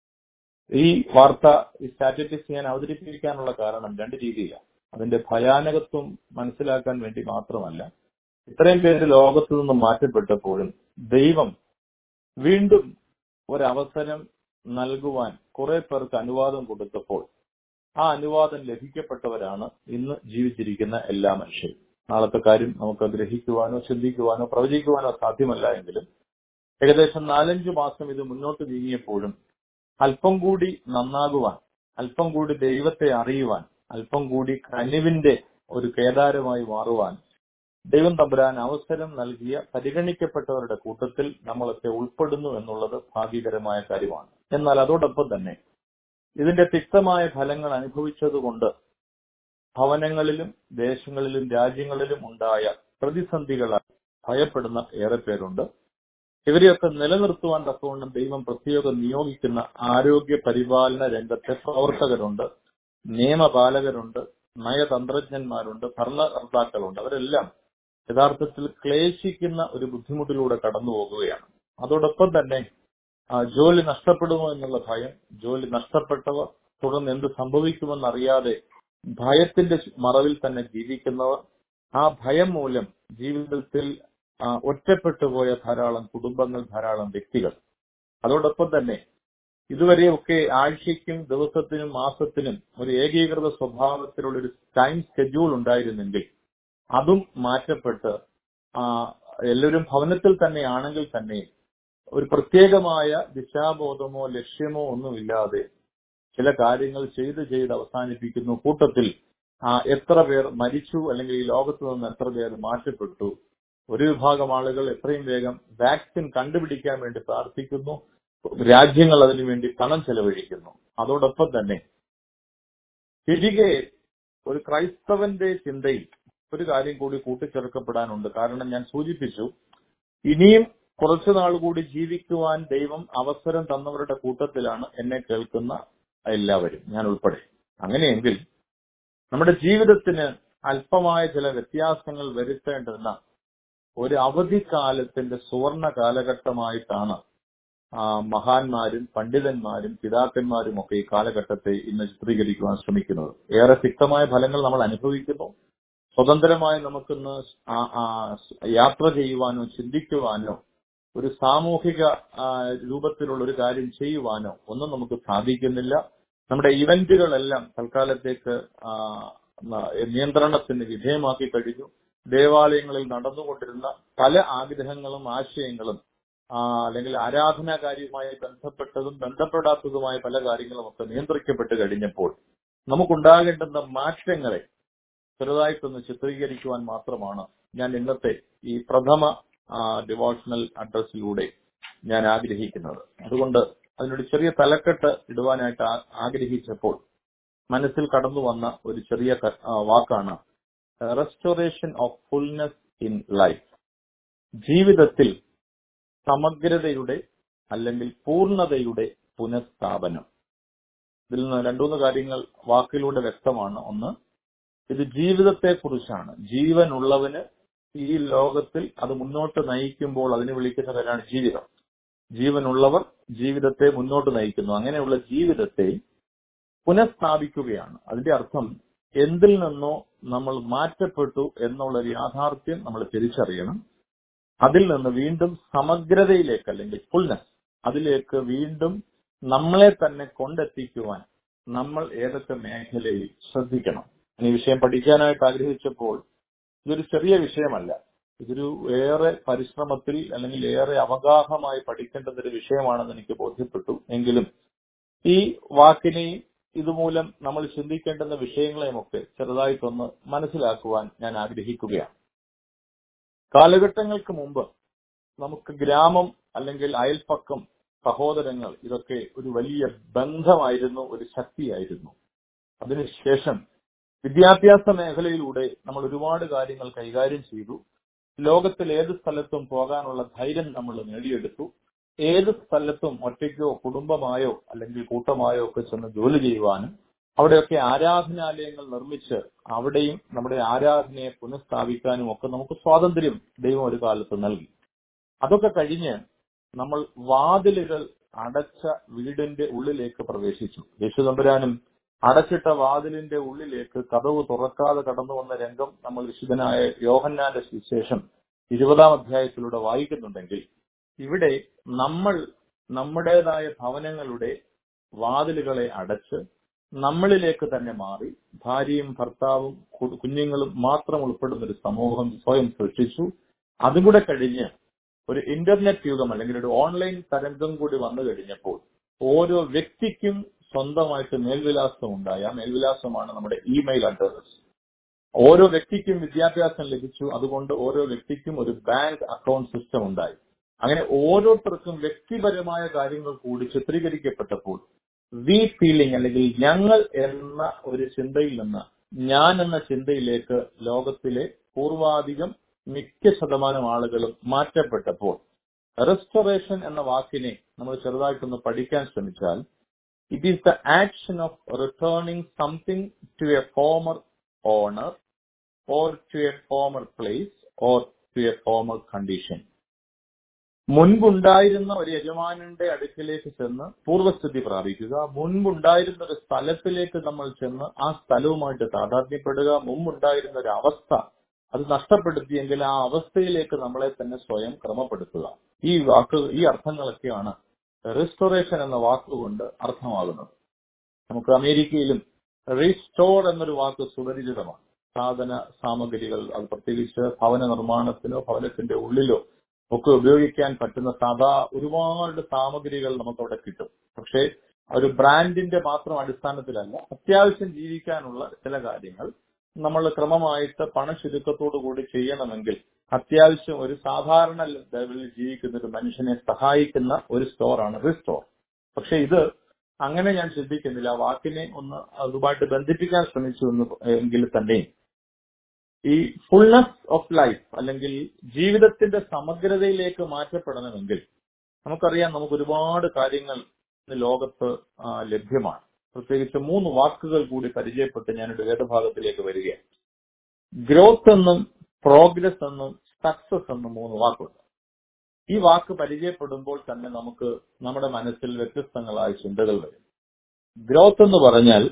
ഈ വാർത്ത ഈ സ്റ്റാറ്റിസ്റ്റിക്സ് ഞാൻ അവതരിപ്പിക്കാനുള്ള കാരണം രണ്ട് രീതിയിലാണ് അതിന്റെ ഭയാനകത്വം മനസ്സിലാക്കാൻ വേണ്ടി മാത്രമല്ല ഇത്രയും പേര് ലോകത്തു നിന്ന് മാറ്റപ്പെട്ടപ്പോഴും ദൈവം വീണ്ടും ഒരവസരം നൽകുവാൻ കുറെ പേർക്ക് അനുവാദം കൊടുത്തപ്പോൾ ആ അനുവാദം ലഭിക്കപ്പെട്ടവരാണ് ഇന്ന് ജീവിച്ചിരിക്കുന്ന എല്ലാ മനുഷ്യരും നാളത്തെ കാര്യം നമുക്ക് ഗ്രഹിക്കുവാനോ ചിന്തിക്കുവാനോ പ്രവചിക്കുവാനോ സാധ്യമല്ല എങ്കിലും ഏകദേശം നാലഞ്ചു മാസം ഇത് മുന്നോട്ട് നീങ്ങിയപ്പോഴും അല്പം കൂടി നന്നാകുവാൻ അല്പം കൂടി ദൈവത്തെ അറിയുവാൻ അല്പം കൂടി കനിവിന്റെ ഒരു കേദാരമായി മാറുവാൻ ദൈവം തമ്പുരാൻ അവസരം നൽകിയ പരിഗണിക്കപ്പെട്ടവരുടെ കൂട്ടത്തിൽ നമ്മളൊക്കെ ഉൾപ്പെടുന്നു എന്നുള്ളത് ഭാഗ്യകരമായ കാര്യമാണ് എന്നാൽ അതോടൊപ്പം തന്നെ ഇതിന്റെ തിക്തമായ ഫലങ്ങൾ അനുഭവിച്ചതുകൊണ്ട് ഭവനങ്ങളിലും ദേശങ്ങളിലും രാജ്യങ്ങളിലും ഉണ്ടായ പ്രതിസന്ധികളാൽ ഭയപ്പെടുന്ന ഏറെ പേരുണ്ട് ഇവരെയൊക്കെ നിലനിർത്തുവാൻ തക്കവണ്ണം ദൈവം പ്രത്യേകം നിയോഗിക്കുന്ന ആരോഗ്യ പരിപാലന രംഗത്തെ പ്രവർത്തകരുണ്ട് നിയമപാലകരുണ്ട് നയതന്ത്രജ്ഞന്മാരുണ്ട് ഭരണകർത്താക്കളുണ്ട് അവരെല്ലാം യഥാർത്ഥത്തിൽ ക്ലേശിക്കുന്ന ഒരു ബുദ്ധിമുട്ടിലൂടെ കടന്നു പോകുകയാണ് അതോടൊപ്പം തന്നെ ആ, ജോലി നഷ്ടപ്പെടുമോ എന്നുള്ള ഭയം ജോലി നഷ്ടപ്പെട്ടവർ തുടർന്ന് എന്ത് സംഭവിക്കുമെന്നറിയാതെ ഭയത്തിന്റെ മറവിൽ തന്നെ ജീവിക്കുന്നവർ ആ ഭയം മൂലം ജീവിതത്തിൽ ആ, ഒറ്റപ്പെട്ടുപോയ ധാരാളം കുടുംബങ്ങൾ ധാരാളം വ്യക്തികൾ അതോടൊപ്പം തന്നെ ഇതുവരെയൊക്കെ ആഴ്ചയ്ക്കും ദിവസത്തിനും മാസത്തിനും ഒരു ഏകീകൃത സ്വഭാവത്തിലുള്ള ഒരു ടൈം ഷെഡ്യൂൾ ഉണ്ടായിരുന്നെങ്കിൽ അതും മാറ്റപ്പെട്ട് ആ, എല്ലാവരും ഭവനത്തിൽ തന്നെയാണെങ്കിൽ തന്നെ ഒരു പ്രത്യേകമായ ദിശാബോധമോ ലക്ഷ്യമോ ഒന്നുമില്ലാതെ ചില കാര്യങ്ങൾ ചെയ്ത് ചെയ്ത് അവസാനിപ്പിക്കുന്നു കൂട്ടത്തിൽ ആ എത്ര പേർ മരിച്ചു അല്ലെങ്കിൽ ഈ ലോകത്ത് നിന്ന് എത്ര പേർ മാറ്റപ്പെട്ടു ഒരു വിഭാഗം ആളുകൾ എത്രയും വേഗം വാക്സിൻ കണ്ടുപിടിക്കാൻ വേണ്ടി പ്രാർത്ഥിക്കുന്നു രാജ്യങ്ങൾ അതിനുവേണ്ടി പണം ചെലവഴിക്കുന്നു അതോടൊപ്പം തന്നെ തിരികെ ഒരു ക്രൈസ്തവന്റെ ചിന്തയിൽ ഒരു കാര്യം കൂടി കൂട്ടിച്ചേർക്കപ്പെടാനുണ്ട് കാരണം ഞാൻ സൂചിപ്പിച്ചു ഇനിയും കുറച്ചു നാൾ കൂടി ജീവിക്കുവാൻ ദൈവം അവസരം തന്നവരുടെ കൂട്ടത്തിലാണ് എന്നെ കേൾക്കുന്ന എല്ലാവരും ഞാൻ ഉൾപ്പെടെ അങ്ങനെയെങ്കിൽ നമ്മുടെ ജീവിതത്തിന് അല്പമായ ചില വ്യത്യാസങ്ങൾ വരുത്തേണ്ടുന്ന ഒരു അവധിക്കാലത്തിന്റെ സുവർണ കാലഘട്ടമായിട്ടാണ് ആ, മഹാന്മാരും പണ്ഡിതന്മാരും പിതാക്കന്മാരും ഒക്കെ ഈ കാലഘട്ടത്തെ ഇന്ന് ചിത്രീകരിക്കുവാൻ ശ്രമിക്കുന്നത് ഏറെ തിക്തമായ ഫലങ്ങൾ നമ്മൾ അനുഭവിക്കുന്നു സ്വതന്ത്രമായി നമുക്കിന്ന് ആ- ആ യാത്ര ചെയ്യുവാനോ ചിന്തിക്കുവാനോ ഒരു സാമൂഹിക ആ, രൂപത്തിലുള്ള ഒരു കാര്യം ചെയ്യുവാനോ ഒന്നും നമുക്ക് സാധിക്കുന്നില്ല നമ്മുടെ ഇവന്റുകളെല്ലാം തൽക്കാലത്തേക്ക് ആ, ന- നിയന്ത്രണത്തിന് വിധേയമാക്കി കഴിഞ്ഞു ദേവാലയങ്ങളിൽ നടന്നുകൊണ്ടിരുന്ന പല ആഗ്രഹങ്ങളും ആശയങ്ങളും ആ, അല്ലെങ്കിൽ ആരാധനാ കാര്യവുമായി ബന്ധപ്പെട്ടതും ബന്ധപ്പെടാത്തതുമായ പല കാര്യങ്ങളും ഒക്കെ നിയന്ത്രിക്കപ്പെട്ട് കഴിഞ്ഞപ്പോൾ നമുക്കുണ്ടാകേണ്ടുന്ന മാറ്റങ്ങളെ ചെറുതായിട്ടൊന്ന് ചിത്രീകരിക്കുവാൻ മാത്രമാണ് ഞാൻ ഇന്നത്തെ ഈ പ്രഥമ ഡിവോഷണൽ അഡ്രസ്സിലൂടെ ഞാൻ ആഗ്രഹിക്കുന്നത് അതുകൊണ്ട് അതിനൊരു ചെറിയ തലക്കെട്ട് ഇടുവാനായിട്ട് ആ- ആഗ്രഹിച്ചപ്പോൾ മനസ്സിൽ കടന്നു വന്ന ഒരു ചെറിയ ക- ആ, വാക്കാണ് restoration of fullness in life ജീവിതത്തിൽ സമഗ്രതയുടെ അല്ലെങ്കിൽ പൂർണ്ണതയുടെ പുനഃസ്ഥാപനം ഇതിൽ നിന്ന് രണ്ടുമൂന്ന് കാര്യങ്ങൾ വാക്കിലൂടെ വ്യക്തമാണ് ഒന്ന് ഇത് ജീവിതത്തെ കുറിച്ചാണ് ജീവനുള്ളവന് ഈ ലോകത്തിൽ അത് മുന്നോട്ട് നയിക്കുമ്പോൾ അതിനെ വിളിക്കുന്ന പേരാണ് ജീവിതം ജീവനുള്ളവർ ജീവിതത്തെ മുന്നോട്ട് നയിക്കുന്നു അങ്ങനെയുള്ള ജീവിതത്തെ പുനഃസ്ഥാപിക്കുകയാണ് അതിന്റെ അർത്ഥം എന്തിൽ നിന്നോ നമ്മൾ മാറ്റപ്പെട്ടു എന്നുള്ള ഒരു യാഥാർത്ഥ്യം നമ്മൾ തിരിച്ചറിയണം അതിൽ നിന്ന് വീണ്ടും സമഗ്രതയിലേക്ക് അല്ലെങ്കിൽ ഫുൾനെസ് അതിലേക്ക് വീണ്ടും നമ്മളെ തന്നെ കൊണ്ടെത്തിക്കുവാൻ നമ്മൾ ഏതൊക്കെ മേഖലയിൽ ശ്രദ്ധിക്കണം ഈ വിഷയം പഠിക്കാനായിട്ട് ആഗ്രഹിച്ചപ്പോൾ ഇതൊരു ചെറിയ വിഷയമല്ല ഇതൊരു ഏറെ പരിശ്രമത്തിൽ അല്ലെങ്കിൽ ഏറെ അവഗാഹമായി പഠിക്കേണ്ടുന്ന ഒരു വിഷയമാണെന്ന് എനിക്ക് ബോധ്യപ്പെട്ടു എങ്കിലും ഈ വാക്കിനെയും ഇതുമൂലം നമ്മൾ ചിന്തിക്കേണ്ടുന്ന വിഷയങ്ങളെയുമൊക്കെ ചെറുതായിട്ടൊന്ന് മനസ്സിലാക്കുവാൻ ഞാൻ ആഗ്രഹിക്കുകയാണ് കാലഘട്ടങ്ങൾക്ക് മുമ്പ് നമുക്ക് ഗ്രാമം അല്ലെങ്കിൽ അയൽപ്പക്കം സഹോദരങ്ങൾ ഇതൊക്കെ ഒരു വലിയ ബന്ധമായിരുന്നു ഒരു ശക്തിയായിരുന്നു അതിനുശേഷം വിദ്യാഭ്യാസ മേഖലയിലൂടെ നമ്മൾ ഒരുപാട് കാര്യങ്ങൾ കൈകാര്യം ചെയ്തു ലോകത്തിൽ ഏത് സ്ഥലത്തും പോകാനുള്ള ധൈര്യം നമ്മൾ നേടിയെടുത്തു ഏത് സ്ഥലത്തും ഒറ്റയ്ക്കോ കുടുംബമായോ അല്ലെങ്കിൽ കൂട്ടമായോ ഒക്കെ ചെന്ന് ജോലി ചെയ്യുവാനും അവിടെയൊക്കെ ആരാധനാലയങ്ങൾ നിർമ്മിച്ച് അവിടെയും നമ്മുടെ ആരാധനയെ പുനഃസ്ഥാപിക്കാനും ഒക്കെ നമുക്ക് സ്വാതന്ത്ര്യം ദൈവം ഒരു കാലത്ത് നൽകി അതൊക്കെ കഴിഞ്ഞ് നമ്മൾ വാതിലുകൾ അടച്ച വീടിന്റെ ഉള്ളിലേക്ക് പ്രവേശിച്ചു യേശുതമ്പുരാനും അടച്ചിട്ട വാതിലിന്റെ ഉള്ളിലേക്ക് കതവ് തുറക്കാതെ കടന്നു വന്ന രംഗം നമ്മൾ വിശുദ്ധനായ യോഹന്നാന്റെ സുവിശേഷം ഇരുപതാം അധ്യായത്തിലൂടെ വായിക്കുന്നുണ്ടെങ്കിൽ ഇവിടെ നമ്മൾ നമ്മുടേതായ ഭവനങ്ങളുടെ വാതിലുകളെ അടച്ച് നമ്മളിലേക്ക് തന്നെ മാറി ഭാര്യയും ഭർത്താവും കു- കുഞ്ഞുങ്ങളും മാത്രം ഉൾപ്പെടുന്ന ഒരു സമൂഹം സ്വയം സൃഷ്ടിച്ചു അതും കൂടെ കഴിഞ്ഞ് ഒരു ഇന്റർനെറ്റ് യുഗം അല്ലെങ്കിൽ ഒരു ഓൺലൈൻ തരംഗം കൂടി വന്നു കഴിഞ്ഞപ്പോൾ ഓരോ വ്യക്തിക്കും സ്വന്തമായിട്ട് മേൽവിലാസം ഉണ്ടായ ആ മേൽവിലാസമാണ് നമ്മുടെ ഇമെയിൽ അഡ്രസ് ഓരോ വ്യക്തിക്കും വിദ്യാഭ്യാസം ലഭിച്ചു അതുകൊണ്ട് ഓരോ വ്യക്തിക്കും ഒരു ബാങ്ക് അക്കൗണ്ട് സിസ്റ്റം ഉണ്ടായി അങ്ങനെ ഓരോരുത്തർക്കും വ്യക്തിപരമായ കാര്യങ്ങൾ കൂടി ചിത്രീകരിക്കപ്പെട്ടപ്പോൾ വി ഫീലിംഗ് അല്ലെങ്കിൽ ഞങ്ങൾ എന്ന ഒരു ചിന്തയിൽ നിന്ന് ഞാൻ എന്ന ചിന്തയിലേക്ക് ലോകത്തിലെ പൂർവാധികം മിക്ക ശതമാനം ആളുകളും മാറ്റപ്പെട്ടപ്പോൾ റെസ്റ്റോറേഷൻ എന്ന വാക്കിനെ നമ്മൾ ചെറുതായിട്ടൊന്ന് പഠിക്കാൻ ശ്രമിച്ചാൽ it is the action of returning something to a former owner or to a former place or to a former condition മുൻപുണ്ടായിരുന്ന ഒരു യജമാനന്റെ അടുക്കിലേക്ക് ചെന്ന് പൂർവ്വസ്ഥിതി പ്രാപിക്കുക മുൻപുണ്ടായിരുന്ന ഒരു സ്ഥലത്തിലേക്ക് നമ്മൾ ചെന്ന് ആ സ്ഥലവുമായിട്ട് താതാത്മ്യപ്പെടുക മുമ്പുണ്ടായിരുന്ന ഒരു അവസ്ഥ അത് നഷ്ടപ്പെടുത്തിയെങ്കിൽ ആ അവസ്ഥയിലേക്ക് നമ്മളെ തന്നെ സ്വയം ക്രമപ്പെടുത്തുക ഈ വാക്ക് ഈ അർത്ഥങ്ങളൊക്കെയാണ് റെസ്റ്റോറേഷൻ എന്ന വാക്കുകൊണ്ട് അർത്ഥമാകുന്നത് നമുക്ക് അമേരിക്കയിലും റീസ്റ്റോർ എന്നൊരു വാക്ക് സുപരിചിതമാണ് സാധന സാമഗ്രികൾ അത് പ്രത്യേകിച്ച് ഭവന നിർമ്മാണത്തിനോ ഭവനത്തിന്റെ ഉള്ളിലോ ഒക്കെ ഉപയോഗിക്കാൻ പറ്റുന്ന സാധാ ഒരുപാട് സാമഗ്രികൾ നമുക്ക് അവിടെ കിട്ടും പക്ഷേ ഒരു ബ്രാൻഡിന്റെ മാത്രം അടിസ്ഥാനത്തിലല്ല അത്യാവശ്യം ജീവിക്കാനുള്ള ചില കാര്യങ്ങൾ നമ്മൾ ക്രമമായിട്ട് പണച്ചുരുക്കത്തോടു കൂടി ചെയ്യണമെങ്കിൽ അത്യാവശ്യം ഒരു സാധാരണ ലെവലിൽ ജീവിക്കുന്ന ഒരു മനുഷ്യനെ സഹായിക്കുന്ന ഒരു സ്റ്റോറാണ് റിസ്റ്റോർ പക്ഷെ ഇത് അങ്ങനെ ഞാൻ ചിന്തിക്കുന്നില്ല ആ വാക്കിനെ ഒന്ന് അതുമായിട്ട് ബന്ധിപ്പിക്കാൻ ശ്രമിച്ചു എന്ന് എങ്കിൽ തന്നെയും ഈ ഫുൾനെസ് ഓഫ് ലൈഫ് അല്ലെങ്കിൽ ജീവിതത്തിന്റെ സമഗ്രതയിലേക്ക് മാറ്റപ്പെടണമെങ്കിൽ നമുക്കറിയാം നമുക്ക് ഒരുപാട് കാര്യങ്ങൾ ഇന്ന് ലോകത്ത് ആ, ലഭ്യമാണ് പ്രത്യേകിച്ച് മൂന്ന് വാക്കുകൾ കൂടി പരിചയപ്പെട്ട് ഞാനൊരു വേദഭാഗത്തിലേക്ക് വരികയാണ് ഗ്രോത്ത് എന്നും പ്രോഗ്രസ് എന്നും സക്സസ് എന്നും മൂന്ന് വാക്കുണ്ട് ഈ വാക്ക് പരിചയപ്പെടുമ്പോൾ തന്നെ നമുക്ക് നമ്മുടെ മനസ്സിൽ വ്യത്യസ്തങ്ങളായ ചിന്തകൾ വരും ഗ്രോത്ത് എന്ന് പറഞ്ഞാൽ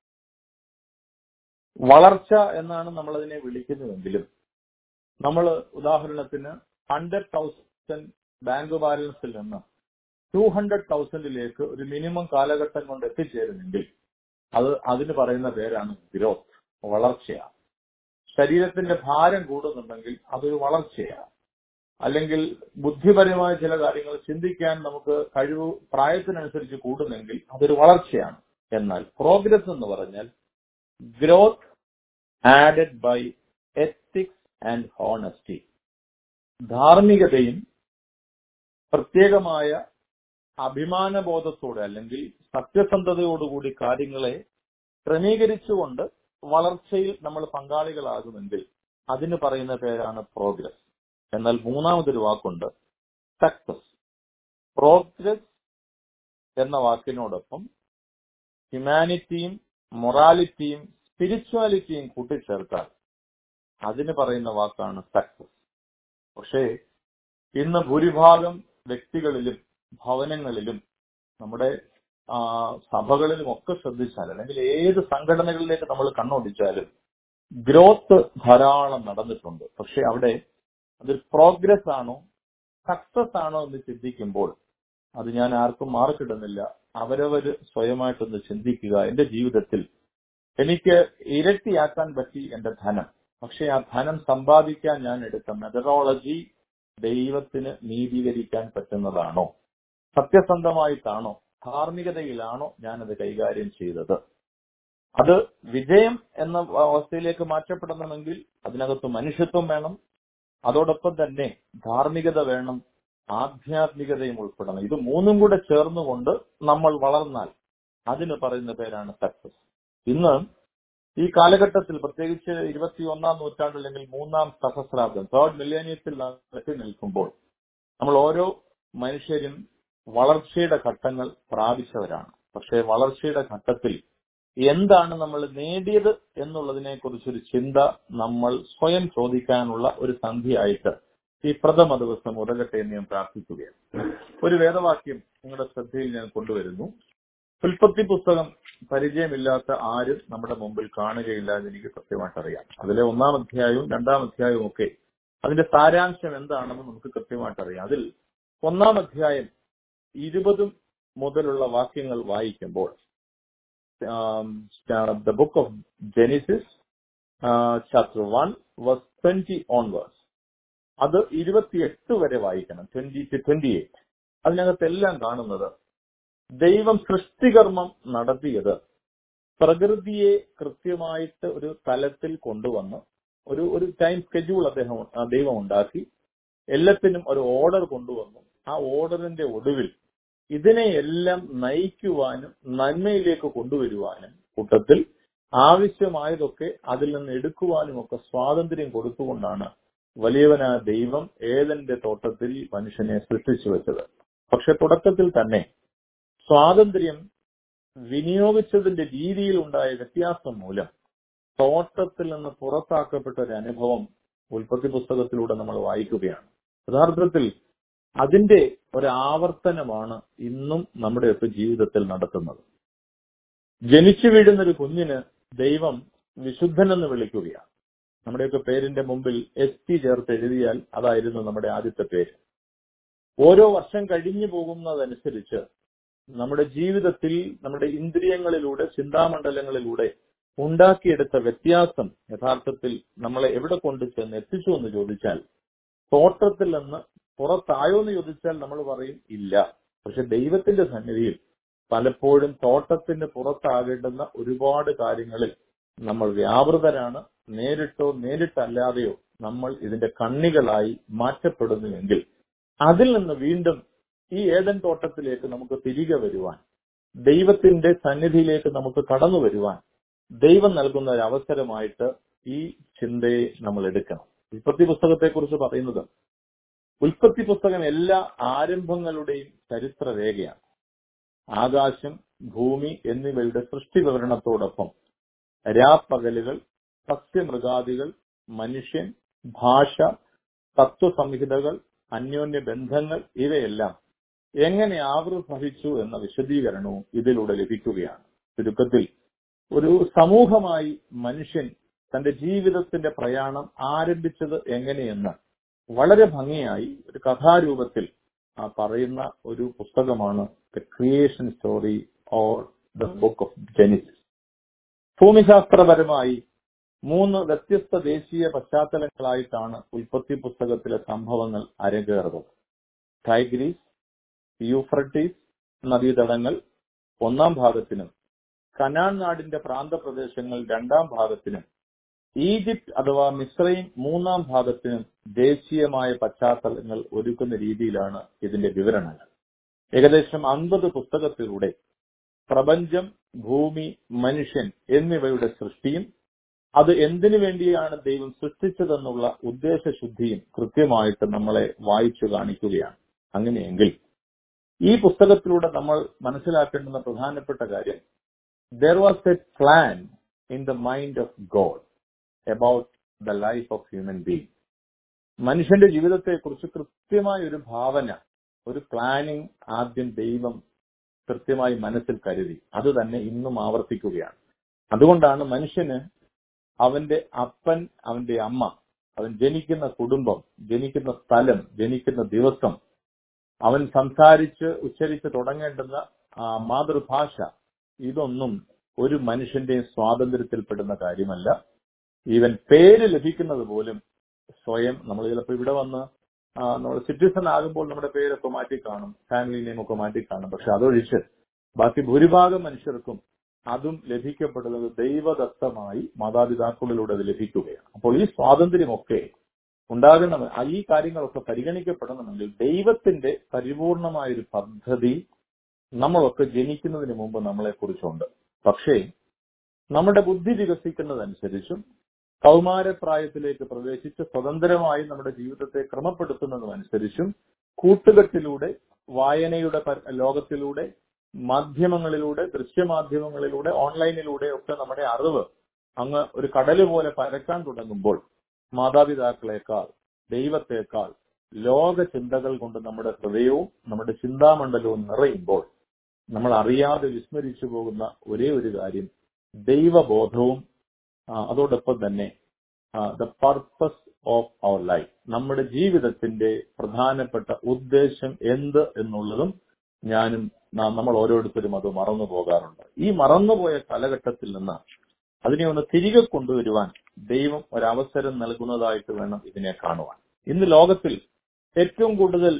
വളർച്ച എന്നാണ് നമ്മൾ അതിനെ വിളിക്കുന്നതെങ്കിലും നമ്മൾ ഉദാഹരണത്തിന് ഹൺഡ്രഡ് തൗസൻഡ് ബാങ്ക് ബാലൻസിൽ നിന്ന് ടു ഹൺഡ്രഡ് തൗസൻഡിലേക്ക് ഒരു മിനിമം കാലഘട്ടം കൊണ്ട് എത്തിച്ചേരുന്നെങ്കിൽ അത് അതിന് പറയുന്ന പേരാണ് ഗ്രോത്ത് വളർച്ചയാണ് ശരീരത്തിന്റെ ഭാരം കൂടുന്നുണ്ടെങ്കിൽ അതൊരു വളർച്ചയാണ് അല്ലെങ്കിൽ ബുദ്ധിപരമായ ചില കാര്യങ്ങൾ ചിന്തിക്കാൻ നമുക്ക് കഴിവ് പ്രായത്തിനനുസരിച്ച് കൂടുന്നെങ്കിൽ അതൊരു വളർച്ചയാണ് എന്നാൽ പ്രോഗ്രസ് എന്ന് പറഞ്ഞാൽ growth added by ethics and honesty ധാർമ്മികതയും പ്രത്യേകമായ അഭിമാനബോധത്തോടെ അല്ലെങ്കിൽ സത്യസന്ധതയോടുകൂടി കാര്യങ്ങളെ ക്രമീകരിച്ചുകൊണ്ട് വളർച്ചയിൽ നമ്മൾ പങ്കാളികളാകുമെങ്കിൽ അതിന് പറയുന്ന പേരാണ് പ്രോഗ്രസ് എന്നാൽ മൂന്നാമതൊരു വാക്കുണ്ട് സക്സസ് പ്രോഗ്രസ് എന്ന വാക്കിനോടൊപ്പം ഹ്യൂമാനിറ്റിയും മൊറാലിറ്റിയും സ്പിരിച്വാലിറ്റിയും കൂട്ടിച്ചേർത്താൽ അതിന് പറയുന്ന വാക്കാണ് സക്സസ് പക്ഷേ ഇന്ന് ഭൂരിഭാഗം വ്യക്തികളിലും ഭവനങ്ങളിലും നമ്മുടെ ആ, സഭകളിലും ഒക്കെ ശ്രദ്ധിച്ചാൽ അല്ലെങ്കിൽ ഏത് സംഘടനകളിലേക്ക് നമ്മൾ കണ്ണോടിച്ചാലും ഗ്രോത്ത് ധാരാളം നടന്നിട്ടുണ്ട് പക്ഷെ അവിടെ അതൊരു പ്രോഗ്രസ് ആണോ സക്സസ് ആണോ എന്ന് ചിന്തിക്കുമ്പോൾ അത് ഞാൻ ആർക്കും മാർക്കിടുന്നില്ല അവരവര് സ്വയമായിട്ടൊന്ന് ചിന്തിക്കുക എന്റെ ജീവിതത്തിൽ എനിക്ക് ഇരട്ടിയാക്കാൻ പറ്റി എന്റെ ധനം പക്ഷെ ആ ധനം സമ്പാദിക്കാൻ ഞാൻ എടുത്ത മെത്തഡോളജി ദൈവത്തിന് നീതീകരിക്കാൻ പറ്റുന്നതാണോ സത്യസന്ധമായിട്ടാണോ ധാർമ്മികതയിലാണോ ഞാനത് കൈകാര്യം ചെയ്തത് അത് വിജയം എന്ന അവസ്ഥയിലേക്ക് മാറ്റപ്പെടണമെങ്കിൽ അതിനകത്ത് മനുഷ്യത്വം വേണം അതോടൊപ്പം തന്നെ ധാർമ്മികത വേണം ആധ്യാത്മികതയും ഉൾപ്പെടണം ഇത് മൂന്നും കൂടെ ചേർന്നുകൊണ്ട് നമ്മൾ വളർന്നാൽ അതിന് പറയുന്ന പേരാണ് സക്സസ് ഇന്ന് ഈ കാലഘട്ടത്തിൽ പ്രത്യേകിച്ച് ഇരുപത്തിയൊന്നാം നൂറ്റാണ്ട് അല്ലെങ്കിൽ മൂന്നാം സഹസ്രാബ്ദം തേർഡ് മില്ലേനിയത്തിൽ നാം എത്തി നിൽക്കുമ്പോൾ നമ്മൾ ഓരോ മനുഷ്യരും വളർച്ചയുടെ ഘട്ടങ്ങൾ പ്രാപിച്ചവരാണ് പക്ഷേ വളർച്ചയുടെ ഘട്ടത്തിൽ എന്താണ് നമ്മൾ നേടിയത് എന്നുള്ളതിനെ കുറിച്ചൊരു ചിന്ത നമ്മൾ സ്വയം ചോദിക്കാനുള്ള ഒരു സന്ധിയായിട്ട് ഈ പ്രഥമ ദിവസം ഉറകട്ടെ എന്ന് ഞാൻ പ്രാർത്ഥിക്കുകയാണ് ഒരു വേദവാക്യം നിങ്ങളുടെ ശ്രദ്ധയിൽ ഞാൻ കൊണ്ടുവരുന്നു ഉൽപ്പത്തി പുസ്തകം പരിചയമില്ലാത്ത ആരും നമ്മുടെ മുമ്പിൽ കാണുകയില്ല എന്ന് എനിക്ക് സത്യമായിട്ട് അറിയാം അതിലെ ഒന്നാം അധ്യായവും രണ്ടാം അധ്യായവും ഒക്കെ അതിന്റെ സാരാംശം എന്താണെന്ന് നമുക്ക് കൃത്യമായിട്ട് അറിയാം അതിൽ ഒന്നാം അധ്യായം ഇരുപതും മുതലുള്ള വാക്യങ്ങൾ വായിക്കുമ്പോൾ the book of Genesis chapter one verse twenty onwards അത് ഇരുപത്തിയെട്ട് വരെ വായിക്കണം ട്വന്റി ടു ട്വന്റി എയ്റ്റ് അതിനകത്ത് എല്ലാം കാണുന്നത് ദൈവം സൃഷ്ടികർമ്മം നടത്തിയത് പ്രകൃതിയെ കൃത്യമായിട്ട് ഒരു തലത്തിൽ കൊണ്ടുവന്ന് ഒരു ഒരു ടൈം സ്കെഡ്യൂൾ അദ്ദേഹം ആ ദൈവം ഉണ്ടാക്കി എല്ലാത്തിനും ഒരു ഓർഡർ കൊണ്ടുവന്നു ആ ഓർഡറിന്റെ ഒടുവിൽ ഇതിനെയെല്ലാം നയിക്കുവാനും നന്മയിലേക്ക് കൊണ്ടുവരുവാനും കൂട്ടത്തിൽ ആവശ്യമായതൊക്കെ അതിൽ നിന്ന് എടുക്കുവാനും ഒക്കെ സ്വാതന്ത്ര്യം കൊടുത്തുകൊണ്ടാണ് വലിയവനായ ദൈവം ഏതന്റെ തോട്ടത്തിൽ മനുഷ്യനെ സൃഷ്ടിച്ചു വെച്ചത് പക്ഷെ തുടക്കത്തിൽ തന്നെ സ്വാതന്ത്ര്യം വിനിയോഗിച്ചതിന്റെ രീതിയിൽ ഉണ്ടായ വ്യത്യാസം മൂലം തോട്ടത്തിൽ നിന്ന് പുറത്താക്കപ്പെട്ട ഒരു അനുഭവം ഉൽപ്പത്തി പുസ്തകത്തിലൂടെ നമ്മൾ വായിക്കുകയാണ് യഥാർത്ഥത്തിൽ അതിന്റെ ഒരു ആവർത്തനമാണ് ഇന്നും നമ്മുടെയൊക്കെ ജീവിതത്തിൽ നടത്തുന്നത് ജനിച്ചു വീഴുന്ന ഒരു കുഞ്ഞിന് ദൈവം വിശുദ്ധനെന്ന് വിളിക്കുകയാണ് നമ്മുടെയൊക്കെ പേരിന്റെ മുമ്പിൽ എസ് ടി ചേർത്ത് എഴുതിയാൽ അതായിരുന്നു നമ്മുടെ ആദ്യത്തെ പേര് ഓരോ വർഷം കഴിഞ്ഞു പോകുന്നതനുസരിച്ച് നമ്മുടെ ജീവിതത്തിൽ നമ്മുടെ ഇന്ദ്രിയങ്ങളിലൂടെ ചിന്താമണ്ഡലങ്ങളിലൂടെ ഉണ്ടാക്കിയെടുത്ത വ്യത്യാസം യഥാർത്ഥത്തിൽ നമ്മളെ എവിടെ കൊണ്ട് ചെന്ന് എത്തിച്ചു എന്ന് ചോദിച്ചാൽ തോട്ടത്തിൽ നിന്ന് പുറത്തായോ എന്ന് ചോദിച്ചാൽ നമ്മൾ പറയും ഇല്ല പക്ഷെ ദൈവത്തിന്റെ സന്നിധിയിൽ പലപ്പോഴും തോട്ടത്തിന് പുറത്താകേണ്ടുന്ന ഒരുപാട് കാര്യങ്ങളിൽ നമ്മൾ വ്യാപൃതരാണ് നേരിട്ടോ നേരിട്ടല്ലാതെയോ നമ്മൾ ഇതിന്റെ കണ്ണികളായി മാറ്റപ്പെടുന്നുവെങ്കിൽ അതിൽ നിന്ന് വീണ്ടും ഈ ഏതൻ തോട്ടത്തിലേക്ക് നമുക്ക് തിരികെ വരുവാൻ ദൈവത്തിന്റെ സന്നിധിയിലേക്ക് നമുക്ക് കടന്നു വരുവാൻ ദൈവം നൽകുന്ന ഒരു അവസരമായിട്ട് ഈ ചിന്തയെ നമ്മൾ എടുക്കണം ഉൽപ്പത്തി പുസ്തകത്തെക്കുറിച്ച് പറയുന്നത് ഉൽപ്പത്തി പുസ്തകം എല്ലാ ആരംഭങ്ങളുടെയും ചരിത്ര രേഖയാണ് ആകാശം ഭൂമി എന്നിവയുടെ സൃഷ്ടി വിവരണത്തോടൊപ്പം രാപ്പകലുകൾ സസ്യമൃഗാദികൾ മനുഷ്യൻ ഭാഷ തത്വസംഹിതകൾ അന്യോന്യ ബന്ധങ്ങൾ ഇവയെല്ലാം എങ്ങനെ ആവിർഭവിച്ചു എന്ന വിശദീകരണവും ഇതിലൂടെ ലഭിക്കുകയാണ് ചുരുക്കത്തിൽ ഒരു സമൂഹമായി മനുഷ്യൻ തന്റെ ജീവിതത്തിന്റെ പ്രയാണം ആരംഭിച്ചത് എങ്ങനെയെന്ന് വളരെ ഭംഗിയായി ഒരു കഥാരൂപത്തിൽ ആ പറയുന്ന ഒരു പുസ്തകമാണ് the creation story or the book of Genesis ഭൂമിശാസ്ത്രപരമായി മൂന്ന് വ്യത്യസ്ത ദേശീയ പശ്ചാത്തലങ്ങളായിട്ടാണ് ഉൽപ്പത്തി പുസ്തകത്തിലെ സംഭവങ്ങൾ അരങ്ങേറുന്നത് ടൈഗ്രീസ് യൂഫ്രട്ടീസ് നദീതടങ്ങൾ ഒന്നാം ഭാഗത്തിനും കനാൻ നാടിന്റെ പ്രാന്തപ്രദേശങ്ങൾ രണ്ടാം ഭാഗത്തിനും ഈജിപ്ത് അഥവാ മിശ്രയും മൂന്നാം ഭാഗത്തിനും ദേശീയമായ പശ്ചാത്തലങ്ങൾ ഒരുക്കുന്ന രീതിയിലാണ് ഇതിന്റെ വിവരണങ്ങൾ ഏകദേശം അൻപത് പുസ്തകത്തിലൂടെ പ്രപഞ്ചം ഭൂമി മനുഷ്യൻ എന്നിവയുടെ സൃഷ്ടിയും അത് എന്തിനു വേണ്ടിയാണ് ദൈവം സൃഷ്ടിച്ചതെന്നുള്ള ഉദ്ദേശശുദ്ധിയും കൃത്യമായിട്ട് നമ്മളെ വായിച്ചു കാണിക്കുകയാണ് അങ്ങനെയെങ്കിൽ ഈ പുസ്തകത്തിലൂടെ നമ്മൾ മനസ്സിലാക്കേണ്ടുന്ന പ്രധാനപ്പെട്ട കാര്യം there was a plan in the mind of God about the life of human being മനുഷ്യന്റെ ജീവിതത്തെക്കുറിച്ച് കൃത്യമായ ഒരു ഭാവന ഒരു പ്ലാനിങ് ആദ്യം ദൈവം കൃത്യമായി മനസ്സിൽ കരുതി അത് തന്നെ ഇന്നും ആവർത്തിക്കുകയാണ് അതുകൊണ്ടാണ് മനുഷ്യന് അവന്റെ അപ്പൻ അവന്റെ അമ്മ അവൻ ജനിക്കുന്ന കുടുംബം ജനിക്കുന്ന സ്ഥലം ജനിക്കുന്ന ദിവസം അവൻ സംസാരിച്ച് ഉച്ചരിച്ച് തുടങ്ങേണ്ടുന്ന ആ മാതൃഭാഷ ഇതൊന്നും ഒരു മനുഷ്യന്റെയും സ്വാതന്ത്ര്യത്തിൽപ്പെടുന്ന കാര്യമല്ല ഈവൻ പേര് ലഭിക്കുന്നത് പോലും സ്വയം നമ്മൾ ചിലപ്പോൾ ഇവിടെ വന്ന് നമ്മൾ സിറ്റിസൺ ആകുമ്പോൾ നമ്മുടെ പേരൊക്കെ മാറ്റി കാണും ഫാമിലി നെയിം ഒക്കെ മാറ്റി കാണും പക്ഷെ അതൊഴിച്ച് ബാക്കി ഭൂരിഭാഗം മനുഷ്യർക്കും അതും ലഭിക്കപ്പെടുന്നത് ദൈവദത്തമായി മാതാപിതാക്കളിലൂടെ അത് ലഭിക്കുകയാണ് അപ്പോൾ ഈ സ്വാതന്ത്ര്യമൊക്കെ ഉണ്ടാകണം ഈ കാര്യങ്ങളൊക്കെ പരിഗണിക്കപ്പെടണമെങ്കിൽ ദൈവത്തിന്റെ പരിപൂർണമായ ഒരു പദ്ധതി നമ്മളൊക്കെ ജനിക്കുന്നതിന് മുമ്പ് നമ്മളെ കുറിച്ചുണ്ട് പക്ഷേ നമ്മുടെ ബുദ്ധി വികസിക്കുന്നതനുസരിച്ചും കൗമാരപ്രായത്തിലേക്ക് പ്രവേശിച്ച് സ്വതന്ത്രമായി നമ്മുടെ ജീവിതത്തെ ക്രമപ്പെടുത്തുന്നതുമനുസരിച്ചും കൂട്ടുകെട്ടിലൂടെ വായനയുടെ ലോകത്തിലൂടെ മാധ്യമങ്ങളിലൂടെ ദൃശ്യമാധ്യമങ്ങളിലൂടെ ഓൺലൈനിലൂടെ ഒക്കെ നമ്മുടെ അറിവ് അങ്ങ് ഒരു കടല് പോലെ പരക്കാൻ തുടങ്ങുമ്പോൾ മാതാപിതാക്കളെക്കാൾ ദൈവത്തെക്കാൾ ലോക ചിന്തകൾ കൊണ്ട് നമ്മുടെ ഹൃദയവും നമ്മുടെ ചിന്താമണ്ഡലവും നിറയുമ്പോൾ നമ്മൾ അറിയാതെ വിസ്മരിച്ചു പോകുന്ന ഒരേ ഒരു കാര്യം ദൈവബോധവും അതോടൊപ്പം തന്നെ the purpose of our life നമ്മുടെ ജീവിതത്തിന്റെ പ്രധാനപ്പെട്ട ഉദ്ദേശം എന്ത് എന്നുള്ളതും ഞാനും നമ്മൾ ഓരോരുത്തരും അത് മറന്നു പോകാറുണ്ട് ഈ മറന്നുപോയ കാലഘട്ടത്തിൽ നിന്ന് അതിനെ ഒന്ന് തിരികെ കൊണ്ടുവരുവാൻ ദൈവം ഒരവസരം നൽകുന്നതായിട്ട് വേണം ഇതിനെ കാണുവാൻ ഇന്ന് ലോകത്തിൽ ഏറ്റവും കൂടുതൽ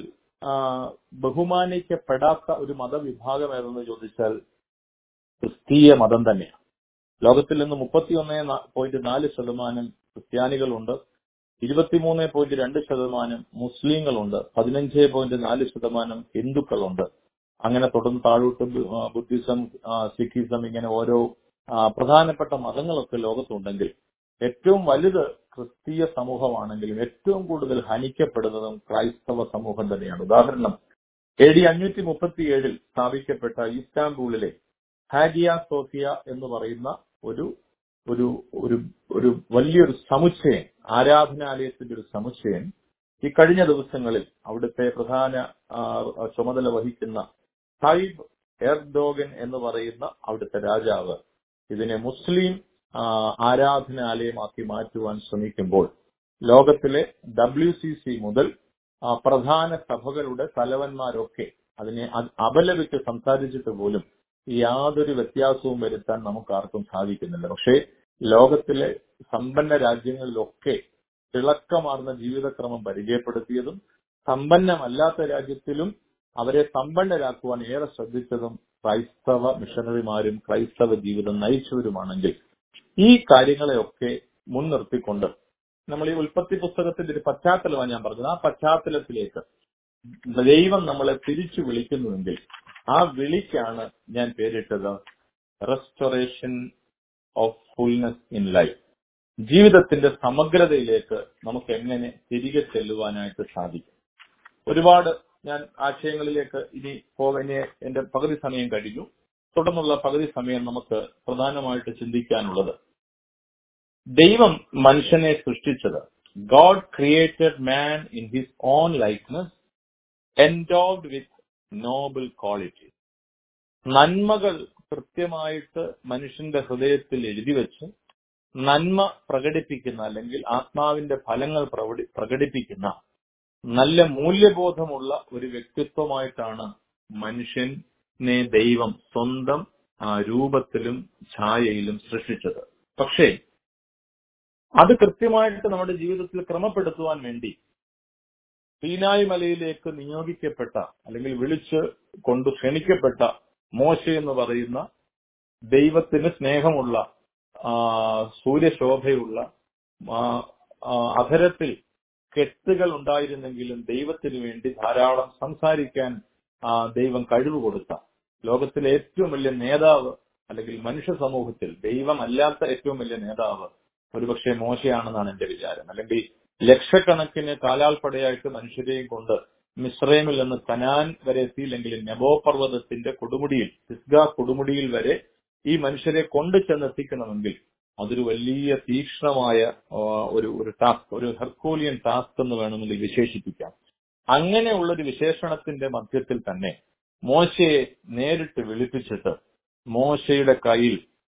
ബഹുമാനിക്കപ്പെടാത്ത ഒരു മതവിഭാഗം ഏതെന്ന് ചോദിച്ചാൽ ക്രിസ്തീയ മതം തന്നെയാണ് ലോകത്തിൽ നിന്ന് മുപ്പത്തിയൊന്ന് പോയിന്റ് നാല് ശതമാനം ക്രിസ്ത്യാനികളുണ്ട് ഇരുപത്തിമൂന്ന് പോയിന്റ് രണ്ട് ശതമാനം മുസ്ലിങ്ങളുണ്ട് പതിനഞ്ച് പോയിന്റ് നാല് ശതമാനം ഹിന്ദുക്കളുണ്ട് അങ്ങനെ തുടർന്ന് താഴോട്ട് ബുദ്ധിസം സിഖിസം ഇങ്ങനെ ഓരോ പ്രധാനപ്പെട്ട മതങ്ങളൊക്കെ ലോകത്തുണ്ടെങ്കിൽ ഏറ്റവും വലുത് ക്രിസ്തീയ സമൂഹമാണെങ്കിലും ഏറ്റവും കൂടുതൽ ഹനിക്കപ്പെടുന്നതും ക്രൈസ്തവ സമൂഹം തന്നെയാണ് ഉദാഹരണം എ ഡി അഞ്ഞൂറ്റി മുപ്പത്തിയേഴിൽ സ്ഥാപിക്കപ്പെട്ട ഇസ്താംബൂളിലെ ഹാഗിയ സോഫിയ എന്ന് പറയുന്ന ഒരു ഒരു ഒരു ഒരു വലിയൊരു സമുച്ചയം ആരാധനാലയത്തിന്റെ ഒരു സമുച്ചയം ഈ കഴിഞ്ഞ ദിവസങ്ങളിൽ അവിടുത്തെ പ്രധാന ചുമതല വഹിക്കുന്ന സൈബ് എർഡോഗൻ എന്ന് പറയുന്ന അവിടുത്തെ രാജാവ് ഇതിനെ മുസ്ലിം ആരാധനാലയമാക്കി മാറ്റുവാൻ ശ്രമിക്കുമ്പോൾ ലോകത്തിലെ ഡബ്ല്യു സി സി മുതൽ പ്രധാന സഭകളുടെ തലവന്മാരൊക്കെ അതിനെ അപലപിച്ച് സംസാരിച്ചിട്ട് പോലും യാതൊരു വ്യത്യാസവും വരുത്താൻ നമുക്ക് ആർക്കും സാധിക്കുന്നില്ല പക്ഷേ ലോകത്തിലെ സമ്പന്ന രാജ്യങ്ങളിലൊക്കെ തിളക്കമാർന്ന ജീവിതക്രമം പരിചയപ്പെടുത്തിയതും സമ്പന്നമല്ലാത്ത രാജ്യത്തിലും അവരെ സമ്പന്നരാക്കുവാൻ ഏറെ ശ്രദ്ധിച്ചതും ക്രൈസ്തവ മിഷണറിമാരും ക്രൈസ്തവ ജീവിതം നയിച്ചവരുമാണെങ്കിൽ ഈ കാര്യങ്ങളെയൊക്കെ മുൻനിർത്തിക്കൊണ്ട് നമ്മൾ ഈ ഉൽപ്പത്തി പുസ്തകത്തിന്റെ ഒരു പശ്ചാത്തലമാണ് ഞാൻ പറഞ്ഞത് ആ പശ്ചാത്തലത്തിലേക്ക് ദൈവം നമ്മളെ തിരിച്ചു വിളിക്കുന്നുവെങ്കിൽ ആ വിളിക്കാണ് ഞാൻ പേരിട്ടത് restoration of fullness in life ജീവിതത്തിന്റെ സമഗ്രതയിലേക്ക് നമുക്ക് എങ്ങനെ തിരികെ ചെല്ലുവാനായിട്ട് സാധിക്കും ഒരുപാട് ഞാൻ ആശയങ്ങളിലേക്ക് ഇനി പോകാൻ എന്റെ പകുതി സമയം കഴിഞ്ഞു തുടർന്നുള്ള പകുതി സമയം നമുക്ക് പ്രധാനമായിട്ട് ചിന്തിക്കാനുള്ളത് ദൈവം മനുഷ്യനെ സൃഷ്ടിച്ചത് God created man in his own likeness endowed with noble quality നന്മകൾ കൃത്യമായിട്ട് മനുഷ്യന്റെ ഹൃദയത്തിൽ എഴുതി വെച്ച് നന്മ പ്രകടിപ്പിക്കുന്ന അല്ലെങ്കിൽ ആത്മാവിന്റെ ഫലങ്ങൾ പ്രവടി- പ്രകടിപ്പിക്കുന്ന നല്ല മൂല്യബോധമുള്ള ഒരു വ്യക്തിത്വമായിട്ടാണ് മനുഷ്യനെ ദൈവം സ്വന്തം ആ, രൂപത്തിലും ഛായയിലും സൃഷ്ടിച്ചത് പക്ഷേ അത് കൃത്യമായിട്ട് നമ്മുടെ ജീവിതത്തിൽ ക്രമപ്പെടുത്തുവാൻ വേണ്ടി സീനായി മലയിലേക്ക് നിയോഗിക്കപ്പെട്ട അല്ലെങ്കിൽ വിളിച്ച് കൊണ്ട് ക്ഷണിക്കപ്പെട്ട മോശ എന്ന് പറയുന്ന ദൈവത്തിന് സ്നേഹമുള്ള ആ, സൂര്യശോഭയുള്ള ആ, ആ, അധരത്തിൽ കെട്ടുകൾ ഉണ്ടായിരുന്നെങ്കിലും ദൈവത്തിന് വേണ്ടി ധാരാളം സംസാരിക്കാൻ ആ, ദൈവം കഴിവ് കൊടുത്ത ലോകത്തിലെ ഏറ്റവും വലിയ നേതാവ് അല്ലെങ്കിൽ മനുഷ്യ സമൂഹത്തിൽ ദൈവമല്ലാത്ത ഏറ്റവും വലിയ നേതാവ് ഒരുപക്ഷെ മോശയാണെന്നാണ് എന്റെ വിചാരം അല്ലെങ്കിൽ ലക്ഷക്കണക്കിന് കാലാൾപ്പടയായിട്ട് മനുഷ്യരെയും കൊണ്ട് മിശ്രൈമിൽ നിന്ന് കനാൻ വരെ എത്തിയില്ലെങ്കിൽ നെബോ പർവ്വതത്തിന്റെ കൊടുമുടിയിൽ സിസ്ഗ കൊടുമുടിയിൽ വരെ ഈ മനുഷ്യരെ കൊണ്ടു ചെന്നെത്തിക്കണമെങ്കിൽ അതൊരു വലിയ തീക്ഷ്ണമായ ആ, ഒരു ഒരു ടാസ്ക് ഒരു ഹെർക്കോലിയൻ ടാസ്ക് എന്ന് വേണമെങ്കിൽ വിശേഷിപ്പിക്കാം അങ്ങനെയുള്ള ഒരു വിശേഷണത്തിന്റെ മധ്യത്തിൽ തന്നെ മോശയെ നേരിട്ട് വിളിപ്പിച്ചിട്ട് മോശയുടെ കയ്യിൽ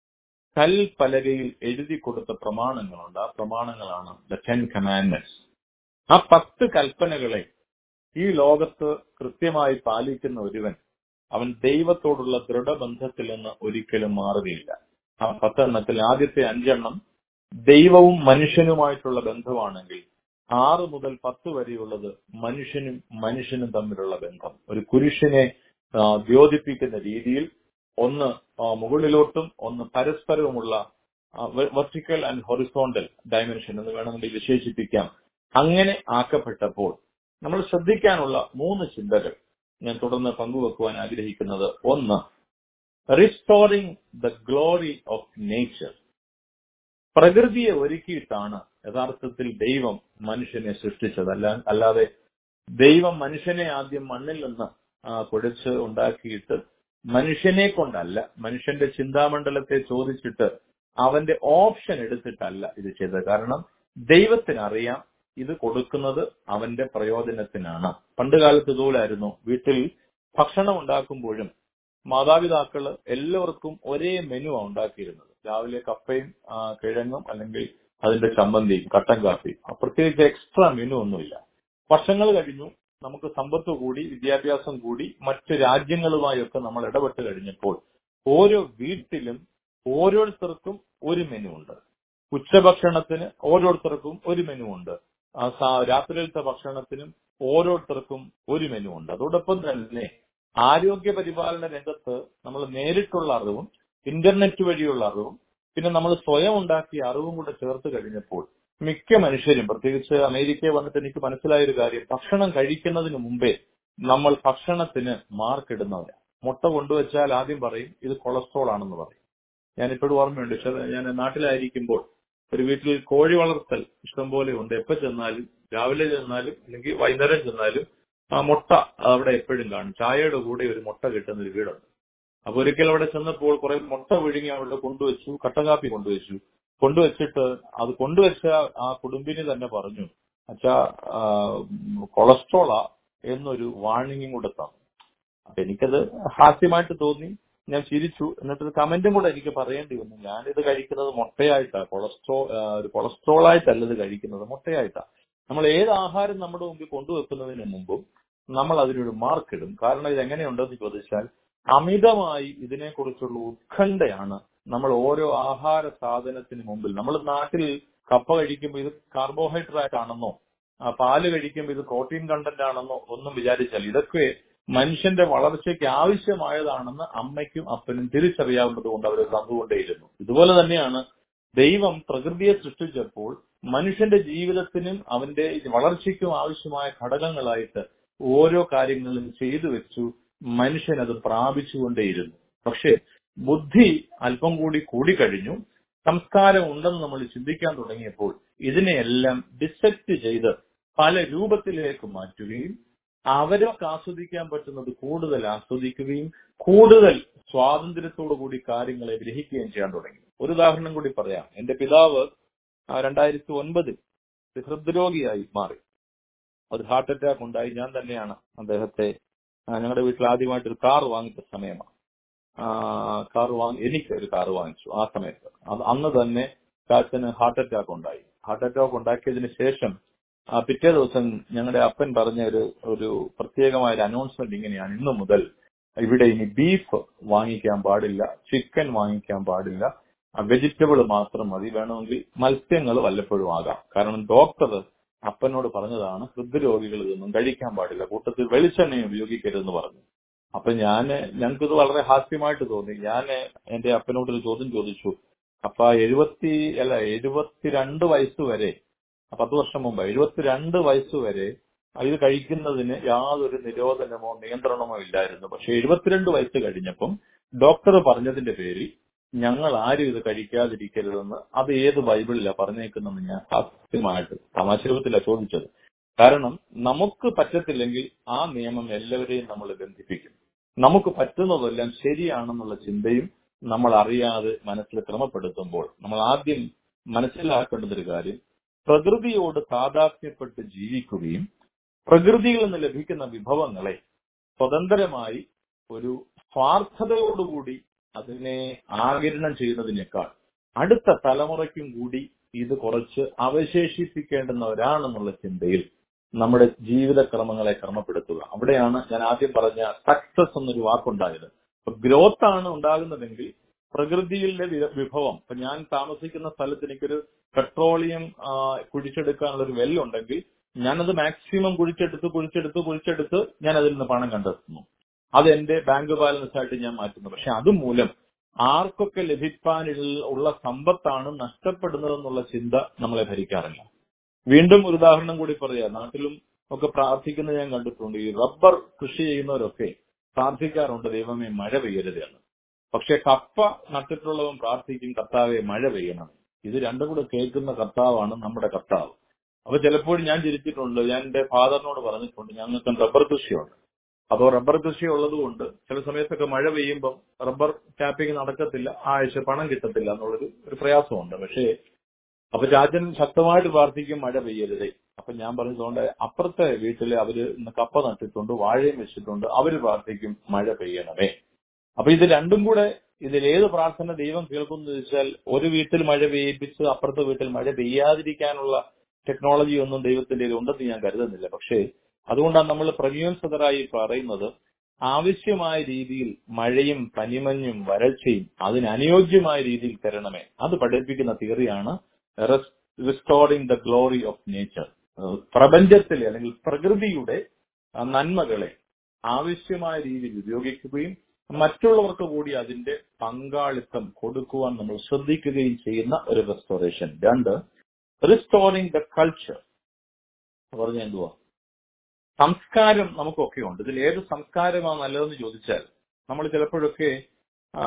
കൽപ്പലകയിൽ എഴുതി കൊടുത്ത പ്രമാണങ്ങളുണ്ട് ആ പ്രമാണങ്ങളാണ് ദ ടെൻ കമാൻഡ്മെന്റ്സ് ആ പത്ത് കൽപ്പനകളെ ഈ ലോകത്ത് കൃത്യമായി പാലിക്കുന്ന ഒരുവൻ അവൻ ദൈവത്തോടുള്ള ദൃഢബന്ധത്തിൽ നിന്ന് ഒരിക്കലും മാറുകയില്ല ആ പത്തെണ്ണത്തിൽ ആദ്യത്തെ അഞ്ചെണ്ണം ദൈവവും മനുഷ്യനുമായിട്ടുള്ള ബന്ധമാണെങ്കിൽ ആറ് മുതൽ പത്ത് വരെയുള്ളത് മനുഷ്യനും മനുഷ്യനും തമ്മിലുള്ള ബന്ധം ഒരു കുരിശിനെ ആ, ദ്യോതിപ്പിക്കുന്ന രീതിയിൽ ഒന്ന് ആ, മുകളിലോട്ടും ഒന്ന് പരസ്പരവുമുള്ള വെർട്ടിക്കൽ ആൻഡ് ഹൊറിസോണ്ടൽ ഡയമെൻഷൻ എന്ന് വേണമെങ്കിൽ വിശേഷിപ്പിക്കാം അങ്ങനെ ആക്കപ്പെട്ടപ്പോൾ നമ്മൾ ശ്രദ്ധിക്കാനുള്ള മൂന്ന് ചിന്തകൾ ഞാൻ തുടർന്ന് പങ്കുവെക്കുവാൻ ആഗ്രഹിക്കുന്നത് ഒന്ന് restoring the glory of nature പ്രകൃതിയെ ഒരുക്കിയിട്ടാണ് യഥാർത്ഥത്തിൽ ദൈവം മനുഷ്യനെ സൃഷ്ടിച്ചത് അല്ല അല്ലാതെ ദൈവം മനുഷ്യനെ ആദ്യം മണ്ണിൽ നിന്ന് ആ, കുഴച്ച് ഉണ്ടാക്കിയിട്ട് മനുഷ്യനെ കൊണ്ടല്ല മനുഷ്യന്റെ ചിന്താമണ്ഡലത്തെ ചോദിച്ചിട്ട് അവന്റെ ഓപ്ഷൻ എടുത്തിട്ടല്ല ഇത് ചെയ്തത് കാരണം ദൈവത്തിന് അറിയാം ഇത് കൊടുക്കുന്നത് അവന്റെ പ്രയോജനത്തിനാണ് പണ്ട് കാലത്ത് ഇതുപോലായിരുന്നു വീട്ടിൽ ഭക്ഷണം ഉണ്ടാക്കുമ്പോഴും മാതാപിതാക്കള് എല്ലാവർക്കും ഒരേ മെനു ഉണ്ടാക്കിയിരുന്നത് രാവിലെ കപ്പയും ആ, കിഴങ്ങും അല്ലെങ്കിൽ അതിന്റെ ചമ്മന്തിയും കട്ടൻ കാപ്പിയും ആ, പ്രത്യേകിച്ച് എക്സ്ട്രാ മെനു ഒന്നുമില്ല വർഷങ്ങൾ കഴിഞ്ഞു നമുക്ക് സമ്പത്ത് കൂടി വിദ്യാഭ്യാസം കൂടി മറ്റ് രാജ്യങ്ങളുമായൊക്കെ നമ്മൾ ഇടപെട്ട് കഴിഞ്ഞപ്പോൾ ഓരോ വീട്ടിലും ഓരോരുത്തർക്കും ഒരു മെനു ഉണ്ട് ഉച്ചഭക്ഷണത്തിന് ഓരോരുത്തർക്കും ഒരു മെനു ഉണ്ട് ആ സാ- രാത്രിയിലത്തെ ഭക്ഷണത്തിനും ഓരോരുത്തർക്കും ഒരു മെനു ഉണ്ട് അതോടൊപ്പം തന്നെ ആരോഗ്യ പരിപാലന രംഗത്ത് നമ്മൾ നേരിട്ടുള്ള അറിവും ഇന്റർനെറ്റ് വഴിയുള്ള അറിവും പിന്നെ നമ്മൾ സ്വയം ഉണ്ടാക്കിയ അറിവും കൂടെ ചേർത്ത് കഴിഞ്ഞപ്പോൾ മിക്ക മനുഷ്യരും പ്രത്യേകിച്ച് അമേരിക്കയിൽ വന്നിട്ട് എനിക്ക് മനസ്സിലായ ഒരു കാര്യം ഭക്ഷണം കഴിക്കുന്നതിന് മുമ്പേ നമ്മൾ ഭക്ഷണത്തിന് മാർക്ക് ഇടുന്നവരാ മുട്ട കൊണ്ടുവച്ചാൽ ആദ്യം പറയും ഇത് കൊളസ്ട്രോൾ ആണെന്ന് പറയും ഞാനിപ്പോഴും ഓർമ്മയുണ്ട് പക്ഷെ ഞാൻ നാട്ടിലായിരിക്കുമ്പോൾ ഒരു വീട്ടിൽ കോഴി വളർത്തൽ ഇഷ്ടംപോലെ ഉണ്ട് എപ്പോ ചെന്നാലും രാവിലെ ചെന്നാലും അല്ലെങ്കിൽ വൈകുന്നേരം ചെന്നാലും ആ മുട്ട അവിടെ എപ്പോഴും കാണും ചായയുടെ കൂടെ ഒരു മുട്ട കിട്ടുന്ന ഒരു വീടുണ്ട് അപ്പൊ ഒരിക്കൽ അവിടെ ചെന്നപ്പോൾ കുറെ മുട്ട വിഴുങ്ങി അവിടെ കൊണ്ടുവച്ചു കട്ടൻ കാപ്പി കൊണ്ടുവച്ചു കൊണ്ടുവച്ചിട്ട് അത് കൊണ്ടുവച്ച ആ കുടുംബിനി തന്നെ പറഞ്ഞു അച്ഛാ ആ, കൊളസ്ട്രോളാ എന്നൊരു വാർണിംഗും കൂടെ തന്നു അപ്പൊ എനിക്കത് ഹാസ്യമായിട്ട് തോന്നി ഞാൻ ചിരിച്ചു എന്നിട്ടൊരു കമന്റും കൂടെ എനിക്ക് പറയേണ്ടി വന്നു ഞാനിത് കഴിക്കുന്നത് മുട്ടയായിട്ടാ കൊളസ്ട്രോ ആ, ഒരു കൊളസ്ട്രോൾ ആയിട്ടല്ല ഇത് കഴിക്കുന്നത് മുട്ടയായിട്ടാ നമ്മൾ ഏത് ആഹാരം നമ്മുടെ മുമ്പിൽ കൊണ്ടുവെക്കുന്നതിന് മുമ്പും നമ്മൾ അതിനൊരു മാർക്ക് ഇടും കാരണം ഇത് എങ്ങനെയുണ്ടെന്ന് ചോദിച്ചാൽ അമിതമായി ഇതിനെക്കുറിച്ചുള്ള ഉത്കണ്ഠയാണ് നമ്മൾ ഓരോ ആഹാര സാധനത്തിന് മുമ്പിൽ നമ്മൾ നാട്ടിൽ കപ്പ കഴിക്കുമ്പോൾ ഇത് കാർബോഹൈഡ്രേറ്റ് ആണെന്നോ ആ പാല് കഴിക്കുമ്പോൾ ഇത് പ്രോട്ടീൻ കണ്ടന്റ് ആണെന്നോ ഒന്നും വിചാരിച്ചാൽ ഇതൊക്കെ മനുഷ്യന്റെ വളർച്ചയ്ക്ക് ആവശ്യമായതാണെന്ന് അമ്മയ്ക്കും അപ്പനും തിരിച്ചറിയാവുന്നത് കൊണ്ട് അവർ തന്നുകൊണ്ടേയിരുന്നു ഇതുപോലെ തന്നെയാണ് ദൈവം പ്രകൃതിയെ സൃഷ്ടിച്ചപ്പോൾ മനുഷ്യന്റെ ജീവിതത്തിനും അവന്റെ വളർച്ചയ്ക്കും ആവശ്യമായ ഘടകങ്ങളായിട്ട് ഓരോ കാര്യങ്ങളും ചെയ്തു വെച്ചു മനുഷ്യൻ അത് പ്രാപിച്ചുകൊണ്ടേയിരുന്നു പക്ഷേ ബുദ്ധി അല്പം കൂടി കൂടിക്കഴിഞ്ഞു സംസ്കാരം ഉണ്ടെന്ന് നമ്മൾ ചിന്തിക്കാൻ തുടങ്ങിയപ്പോൾ ഇതിനെയെല്ലാം ഡിസെക്ട് ചെയ്ത് പല രൂപത്തിലേക്ക് മാറ്റുകയും അവർക്ക് ആസ്വദിക്കാൻ പറ്റുന്നത് കൂടുതൽ ആസ്വദിക്കുകയും കൂടുതൽ സ്വാതന്ത്ര്യത്തോടു കൂടി കാര്യങ്ങളെ ഗ്രഹിക്കുകയും ചെയ്യാൻ തുടങ്ങി ഒരു ഉദാഹരണം കൂടി പറയാം എന്റെ പിതാവ് രണ്ടായിരത്തി ഒൻപതിൽ ഒരു ഹൃദ്രോഗിയായി മാറി ഒരു ഹാർട്ട് അറ്റാക്ക് ഉണ്ടായി ഞാൻ തന്നെയാണ് അദ്ദേഹത്തെ ആ, ഞങ്ങളുടെ വീട്ടിൽ ആദ്യമായിട്ട് ഒരു കാർ വാങ്ങിച്ച സമയമാണ് കാർ വാങ്ങി എനിക്ക് ഒരു കാർ വാങ്ങിച്ചു ആ സമയത്ത് അത് അന്ന് തന്നെ കാച്ചന് ഹാർട്ട് അറ്റാക്ക് ഉണ്ടായി ഹാർട്ട് അറ്റാക്ക് ഉണ്ടാക്കിയതിന് ശേഷം ആ പിറ്റേ ദിവസം ഞങ്ങളുടെ അപ്പൻ പറഞ്ഞ ഒരു ഒരു പ്രത്യേകമായ ഒരു അനൗൺസ്മെന്റ് ഇങ്ങനെയാണ് ഇന്നു മുതൽ ഇവിടെ ഇനി ബീഫ് വാങ്ങിക്കാൻ പാടില്ല ചിക്കൻ വാങ്ങിക്കാൻ പാടില്ല വെജിറ്റബിൾ മാത്രം മതി വേണമെങ്കിൽ മത്സ്യങ്ങൾ വല്ലപ്പോഴും ആകാം കാരണം ഡോക്ടർ അപ്പനോട് പറഞ്ഞതാണ് ഹൃദ്രോഗികൾ ഇതൊന്നും കഴിക്കാൻ പാടില്ല കൂട്ടത്തിൽ വെളിച്ചെണ്ണയും ഉപയോഗിക്കരുതെന്ന് പറഞ്ഞു അപ്പൊ ഞാന് ഞങ്ങൾക്കിത് വളരെ ഹാസ്യമായിട്ട് തോന്നി ഞാൻ എന്റെ അപ്പനോട് ഒരു ചോദ്യം ചോദിച്ചു അപ്പൊ എഴുപത്തി അല്ല എഴുപത്തിരണ്ട് വയസ്സ് വരെ പത്ത് വർഷം മുമ്പ് എഴുപത്തിരണ്ട് വയസ്സ് വരെ ഇത് കഴിക്കുന്നതിന് യാതൊരു നിരോധനമോ നിയന്ത്രണമോ ഇല്ലായിരുന്നു പക്ഷെ എഴുപത്തിരണ്ട് വയസ്സ് കഴിഞ്ഞപ്പം ഡോക്ടർ പറഞ്ഞതിന്റെ പേരിൽ ഞങ്ങൾ ആരും ഇത് കഴിക്കാതിരിക്കരുതെന്ന് അത് ഏത് ബൈബിളിലാ പറഞ്ഞേക്കുന്നെന്ന് ഞാൻ സത്യമായിട്ട് തമാശരൂപത്തിലാണ് ചോദിച്ചത് കാരണം നമുക്ക് പറ്റത്തില്ലെങ്കിൽ ആ നിയമം എല്ലാവരെയും നമ്മൾ ബന്ധിപ്പിക്കും നമുക്ക് പറ്റുന്നതെല്ലാം ശരിയാണെന്നുള്ള ചിന്തയും നമ്മൾ അറിയാതെ മനസ്സിൽ ക്രമപ്പെടുത്തുമ്പോൾ നമ്മൾ ആദ്യം മനസ്സിലാക്കേണ്ട ഒരു കാര്യം പ്രകൃതിയോട് താതാത്മ്യപ്പെട്ട് ജീവിക്കുകയും പ്രകൃതിയിൽ നിന്ന് ലഭിക്കുന്ന വിഭവങ്ങളെ സ്വതന്ത്രമായി ഒരു സ്വാർത്ഥതയോടുകൂടി അതിനെ ആകിരണം ചെയ്യുന്നതിനേക്കാൾ അടുത്ത തലമുറയ്ക്കും കൂടി ഇത് കുറച്ച് അവശേഷിപ്പിക്കേണ്ടുന്നവരാണെന്നുള്ള ചിന്തയിൽ നമ്മുടെ ജീവിതക്രമങ്ങളെ ക്രമപ്പെടുത്തുക അവിടെയാണ് ഞാൻ ആദ്യം പറഞ്ഞ സക്സസ് എന്നൊരു വാക്കുണ്ടായത് ഗ്രോത്ത് ആണ് ഉണ്ടാകുന്നതെങ്കിൽ പ്രകൃതിയിലെ വി- വിഭവം ഇപ്പൊ ഞാൻ താമസിക്കുന്ന സ്ഥലത്ത് എനിക്കൊരു പെട്രോളിയം ആ, കുഴിച്ചെടുക്കാനുള്ള ഒരു വെല്ലുണ്ടെങ്കിൽ ഞാനത് മാക്സിമം കുഴിച്ചെടുത്ത് കുഴിച്ചെടുത്ത് കുഴിച്ചെടുത്ത് ഞാൻ അതിൽ നിന്ന് പണം കണ്ടെത്തുന്നു അത് എന്റെ ബാങ്ക് ബാലൻസ് ആയിട്ട് ഞാൻ മാറ്റുന്നു പക്ഷെ അതുമൂലം ആർക്കൊക്കെ ലഭിക്കാനുള്ള ഉള്ള സമ്പത്താണ് നഷ്ടപ്പെടുന്നതെന്നുള്ള ചിന്ത നമ്മളെ ഭരിക്കാറില്ല വീണ്ടും ഒരു ഉദാഹരണം കൂടി പറയാം നാട്ടിലും ഒക്കെ പ്രാർത്ഥിക്കുന്നത് ഞാൻ കണ്ടിട്ടുണ്ട് ഈ റബ്ബർ കൃഷി ചെയ്യുന്നവരൊക്കെ പ്രാർത്ഥിക്കാറുണ്ട് ദൈവമേ മഴ പെയ്യരുത് എന്ന് പക്ഷെ കപ്പ നട്ടിട്ടുള്ളവൻ പ്രാർത്ഥിക്കും കർത്താവെ മഴ പെയ്യണം ഇത് രണ്ടും കൂടെ കേൾക്കുന്ന കർത്താവാണ് നമ്മുടെ കർത്താവ് അപ്പൊ ചിലപ്പോഴും ഞാൻ ചിരിച്ചിട്ടുണ്ട് ഞാൻ എന്റെ ഫാദറിനോട് പറഞ്ഞിട്ടുണ്ട് ഞങ്ങൾക്ക് റബ്ബർ കൃഷിയുണ്ട് അപ്പോൾ റബ്ബർ കൃഷി ഉള്ളതുകൊണ്ട് ചില സമയത്തൊക്കെ മഴ പെയ്യുമ്പം റബ്ബർ ടാപ്പിംഗ് നടക്കത്തില്ല ആ ആഴ്ച പണം കിട്ടത്തില്ല എന്നുള്ളൊരു ഒരു പ്രയാസമുണ്ട് പക്ഷേ അപ്പൊ ചാച്ചൻ ശക്തമായിട്ട് പ്രാർത്ഥിക്കും മഴ പെയ്യരുതേ അപ്പൊ ഞാൻ പറഞ്ഞതുകൊണ്ട് അപ്പുറത്തെ വീട്ടില് അവര് ഇന്ന് കപ്പ നട്ടിട്ടുണ്ട് വാഴയും വെച്ചിട്ടുണ്ട് അവര് പ്രാർത്ഥിക്കും മഴ പെയ്യണമേ അപ്പൊ ഇത് രണ്ടും കൂടെ ഇതിൽ ഏത് പ്രാർത്ഥന ദൈവം കേൾക്കുന്നു ചോദിച്ചാൽ ഒരു വീട്ടിൽ മഴ പെയ്യിപ്പിച്ച് അപ്പുറത്തെ വീട്ടിൽ മഴ പെയ്യാതിരിക്കാനുള്ള ടെക്നോളജി ഒന്നും ദൈവത്തിന്റെ കയ്യിൽ ഉണ്ടെന്ന് ഞാൻ കരുതുന്നില്ല പക്ഷേ അതുകൊണ്ടാണ് നമ്മൾ പ്രമീയംസതരായി പറയുന്നത് ആവശ്യമായ രീതിയിൽ മഴയും പനിമഞ്ഞും വരൾച്ചയും അതിന് അനുയോജ്യമായ രീതിയിൽ തരണമേ അത് പഠിപ്പിക്കുന്ന തിയറിയാണ് restoring the glory of nature പ്രപഞ്ചത്തിലെ അല്ലെങ്കിൽ പ്രകൃതിയുടെ ആ, നന്മകളെ ആവശ്യമായ രീതിയിൽ ഉപയോഗിക്കുകയും മറ്റുള്ളവർക്ക് കൂടി അതിന്റെ പങ്കാളിത്തം കൊടുക്കുവാൻ നമ്മൾ ശ്രദ്ധിക്കുകയും ചെയ്യുന്ന ഒരു റെസ്റ്റോറേഷൻ രണ്ട് റിസ്റ്റോറിംഗ് ദ കൾച്ചർ പറഞ്ഞ എന്തുവാ സംസ്കാരം നമുക്കൊക്കെ ഉണ്ട് ഇതിൽ ഏത് സംസ്കാരമാണ് നല്ലതെന്ന് ചോദിച്ചാൽ നമ്മൾ ചിലപ്പോഴൊക്കെ ആ,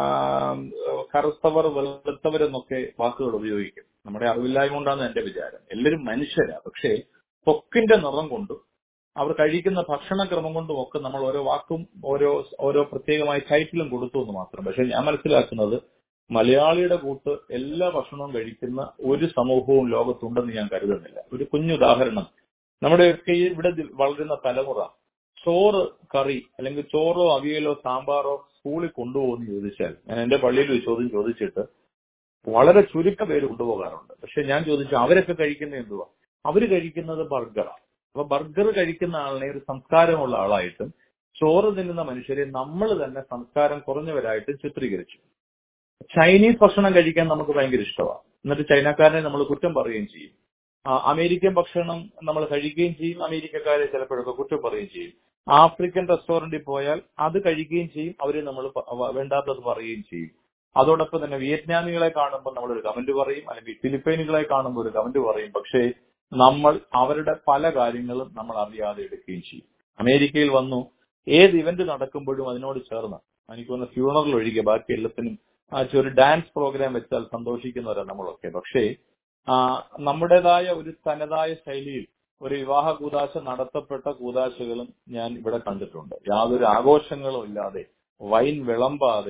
കറുത്തവർ വെളുത്തവരെന്നൊക്കെ വാക്കുകൾ ഉപയോഗിക്കും നമ്മുടെ അറിവില്ലായ്മ കൊണ്ടാണ് എന്റെ വിചാരം എല്ലാവരും മനുഷ്യരാ പക്ഷേ പൊക്കിന്റെ നിറം കൊണ്ടും അവർ കഴിക്കുന്ന ഭക്ഷണക്രമം കൊണ്ടും ഒക്കെ നമ്മൾ ഓരോ വാക്കും ഓരോ ഓരോ പ്രത്യേകമായ ടൈറ്റിലും കൊടുത്തു എന്ന് മാത്രം പക്ഷെ ഞാൻ മനസ്സിലാക്കുന്നത് മലയാളിയുടെ കൂട്ട് എല്ലാ ഭക്ഷണവും കഴിക്കുന്ന ഒരു സമൂഹവും ലോകത്തുണ്ടെന്ന് ഞാൻ കരുതുന്നില്ല ഒരു കുഞ്ഞുദാഹരണം നമ്മുടെയൊക്കെ ഈ ഇവിടെ ദി- വളരുന്ന തലമുറ ചോറ് കറി അല്ലെങ്കിൽ ചോറോ അവിയലോ സാമ്പാറോ സ്കൂളിൽ കൊണ്ടുപോകുമെന്ന് ചോദിച്ചാൽ ഞാൻ എന്റെ പള്ളിയിൽ ഒരു ചോദ്യം ചോദിച്ചിട്ട് വളരെ ചുരുക്കം പേര് കൊണ്ടുപോകാറുണ്ട് പക്ഷെ ഞാൻ ചോദിച്ചു അവരൊക്കെ കഴിക്കുന്നത് എന്തുവാ അവര് കഴിക്കുന്നത് ബർഗറാണ് അപ്പൊ ബർഗർ കഴിക്കുന്ന ആളിനെ ഒരു സംസ്കാരമുള്ള ആളായിട്ടും ചോറ് തിന്നുന്ന മനുഷ്യരെ നമ്മൾ തന്നെ സംസ്കാരം കുറഞ്ഞവരായിട്ടും ചിത്രീകരിച്ചു ചൈനീസ് ഭക്ഷണം കഴിക്കാൻ നമുക്ക് ഭയങ്കര ഇഷ്ടമാണ് എന്നിട്ട് ചൈനക്കാരനെ നമ്മൾ കുറ്റം പറയുകയും ചെയ്യും ആ, അമേരിക്കൻ ഭക്ഷണം നമ്മൾ കഴിക്കുകയും ചെയ്യും അമേരിക്കക്കാരെ ചിലപ്പോഴൊക്കെ കുറ്റം പറയുകയും ചെയ്യും ആഫ്രിക്കൻ റെസ്റ്റോറന്റിൽ പോയാൽ അത് കഴിക്കുകയും ചെയ്യും അവരെ നമ്മൾ പ- വ- വേണ്ടാത്തത് പറയുകയും ചെയ്യും അതോടൊപ്പം തന്നെ വിയറ്റ്നാമികളെ കാണുമ്പോൾ നമ്മൾ ഒരു കമന്റ് പറയും അല്ലെങ്കിൽ ഫിലിപ്പൈനുകളെ കാണുമ്പോൾ ഒരു കമന്റ് പറയും പക്ഷേ നമ്മൾ അവരുടെ പല കാര്യങ്ങളും നമ്മൾ അറിയാതെ എടുക്കുകയും ചെയ്യും അമേരിക്കയിൽ വന്നു ഏത് ഇവന്റ് നടക്കുമ്പോഴും അതിനോട് ചേർന്ന് എനിക്ക് തോന്നുന്നു ഫ്യൂണറൽ ഒഴികെ ബാക്കി എല്ലാത്തിനും ആ ഒരു ഡാൻസ് പ്രോഗ്രാം വെച്ചാൽ സന്തോഷിക്കുന്നവരാണ് നമ്മളൊക്കെ പക്ഷേ ആ, നമ്മുടേതായ ഒരു തനതായ ശൈലിയിൽ ഒരു വിവാഹ കൂതാശ നടത്തപ്പെട്ട കൂതാശകളും ഞാൻ ഇവിടെ കണ്ടിട്ടുണ്ട് യാതൊരു ആഘോഷങ്ങളും ഇല്ലാതെ വൈൻ വിളമ്പാതെ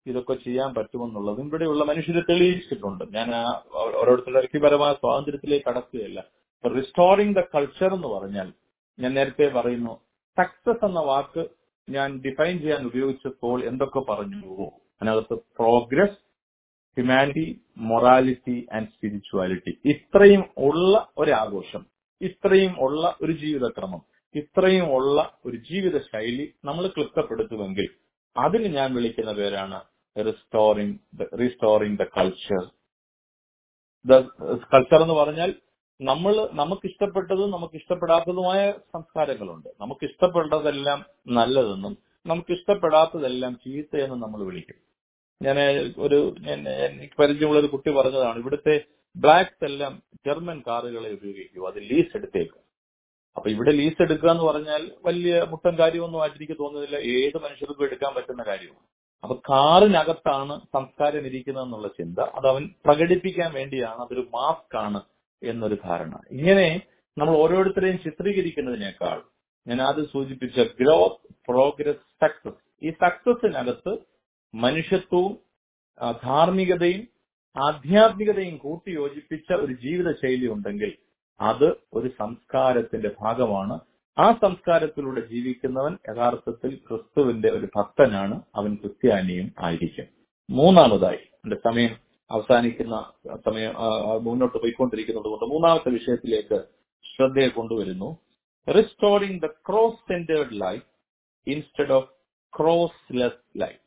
ഇതൊക്കെ ചെയ്യാൻ പറ്റുമെന്നുള്ളതും ഇവിടെയുള്ള മനുഷ്യരെ തെളിയിച്ചിട്ടുണ്ട് ഞാൻ ആ ഓരോരുത്തരുടെ വ്യക്തിപരമായ സ്വാതന്ത്ര്യത്തിലേക്ക് കടക്കുകയല്ല റിസ്റ്റോറിംഗ് ദ കൾച്ചർ എന്ന് പറഞ്ഞാൽ ഞാൻ നേരത്തെ പറയുന്നു സക്സസ് എന്ന വാക്ക് ഞാൻ ഡിഫൈൻ ചെയ്യാൻ ഉപയോഗിച്ചപ്പോൾ എന്തൊക്കെ പറഞ്ഞു അതിനകത്ത് progress humanity morality and spirituality ഇത്രയും ഉള്ള ഒരാഘോഷം ഇത്രയും ഉള്ള ഒരു ജീവിതക്രമം ഇത്രയും ഉള്ള ഒരു ജീവിത ശൈലി നമ്മൾ ക്ലിപ്തപ്പെടുത്തുമെങ്കിൽ അതിന് ഞാൻ വിളിക്കുന്ന പേരാണ് restoring restoring the culture the culture എന്ന് പറഞ്ഞാൽ നമ്മൾ നമുക്ക് ഇഷ്ടപ്പെട്ടതും നമുക്ക് ഇഷ്ടപ്പെടാത്തതുമായ സംസ്കാരങ്ങളുണ്ട് നമുക്ക് ഇഷ്ടപ്പെട്ടതെല്ലാം നല്ലതെന്നും നമുക്ക് ഇഷ്ടപ്പെടാത്തതെല്ലാം ചീത്തയെന്നും നമ്മൾ വിളിക്കും ഞാൻ ഒരു ഞാൻ എനിക്ക് പരിചയമുള്ള ഒരു കുട്ടി പറഞ്ഞതാണ് ഇവിടുത്തെ ബ്ലാക്സ് എല്ലാം ജർമ്മൻ കാറുകളെ ഉപയോഗിക്കൂ അത് ലീസ് എടുത്തേക്ക് അപ്പൊ ഇവിടെ ലീസ് എടുക്കുക എന്ന് പറഞ്ഞാൽ വലിയ മുട്ടൻ കാര്യമൊന്നും ആയിട്ട് എനിക്ക് തോന്നുന്നില്ല ഏത് മനുഷ്യർക്കും എടുക്കാൻ പറ്റുന്ന കാര്യമാണ് അപ്പൊ കാറിനകത്താണ് സംസ്കാരം ഇരിക്കുന്നത് എന്നുള്ള ചിന്ത അത് അവൻ പ്രകടിപ്പിക്കാൻ വേണ്ടിയാണ് അതൊരു മാസ്ക് ആണ് എന്നൊരു ധാരണ ഇങ്ങനെ നമ്മൾ ഓരോരുത്തരെയും ചിത്രീകരിക്കുന്നതിനേക്കാൾ ഞാൻ ആദ്യം സൂചിപ്പിച്ച ഗ്രോത്ത് പ്രോഗ്രസ് സക്സസ് ഈ സക്സസിനകത്ത് മനുഷ്യത്വവും ആ, ധാർമ്മികതയും ആധ്യാത്മികതയും കൂട്ടിയോജിപ്പിച്ച ഒരു ജീവിത ശൈലി ഉണ്ടെങ്കിൽ അത് ഒരു സംസ്കാരത്തിന്റെ ഭാഗമാണ് ആ സംസ്കാരത്തിലൂടെ ജീവിക്കുന്നവൻ യഥാർത്ഥത്തിൽ ക്രിസ്തുവിന്റെ ഒരു ഭക്തനാണ് അവൻ ക്രിസ്ത്യാനിയും ആയിരിക്കും മൂന്നാമതായി എന്റെ സമയം അവസാനിക്കുന്ന സമയം ആ, ആ, മുന്നോട്ട് പോയിക്കൊണ്ടിരിക്കുന്നത് കൊണ്ട് മൂന്നാമത്തെ വിഷയത്തിലേക്ക് ശ്രദ്ധയെ കൊണ്ടുവരുന്നു restoring the cross centred life instead of crossless life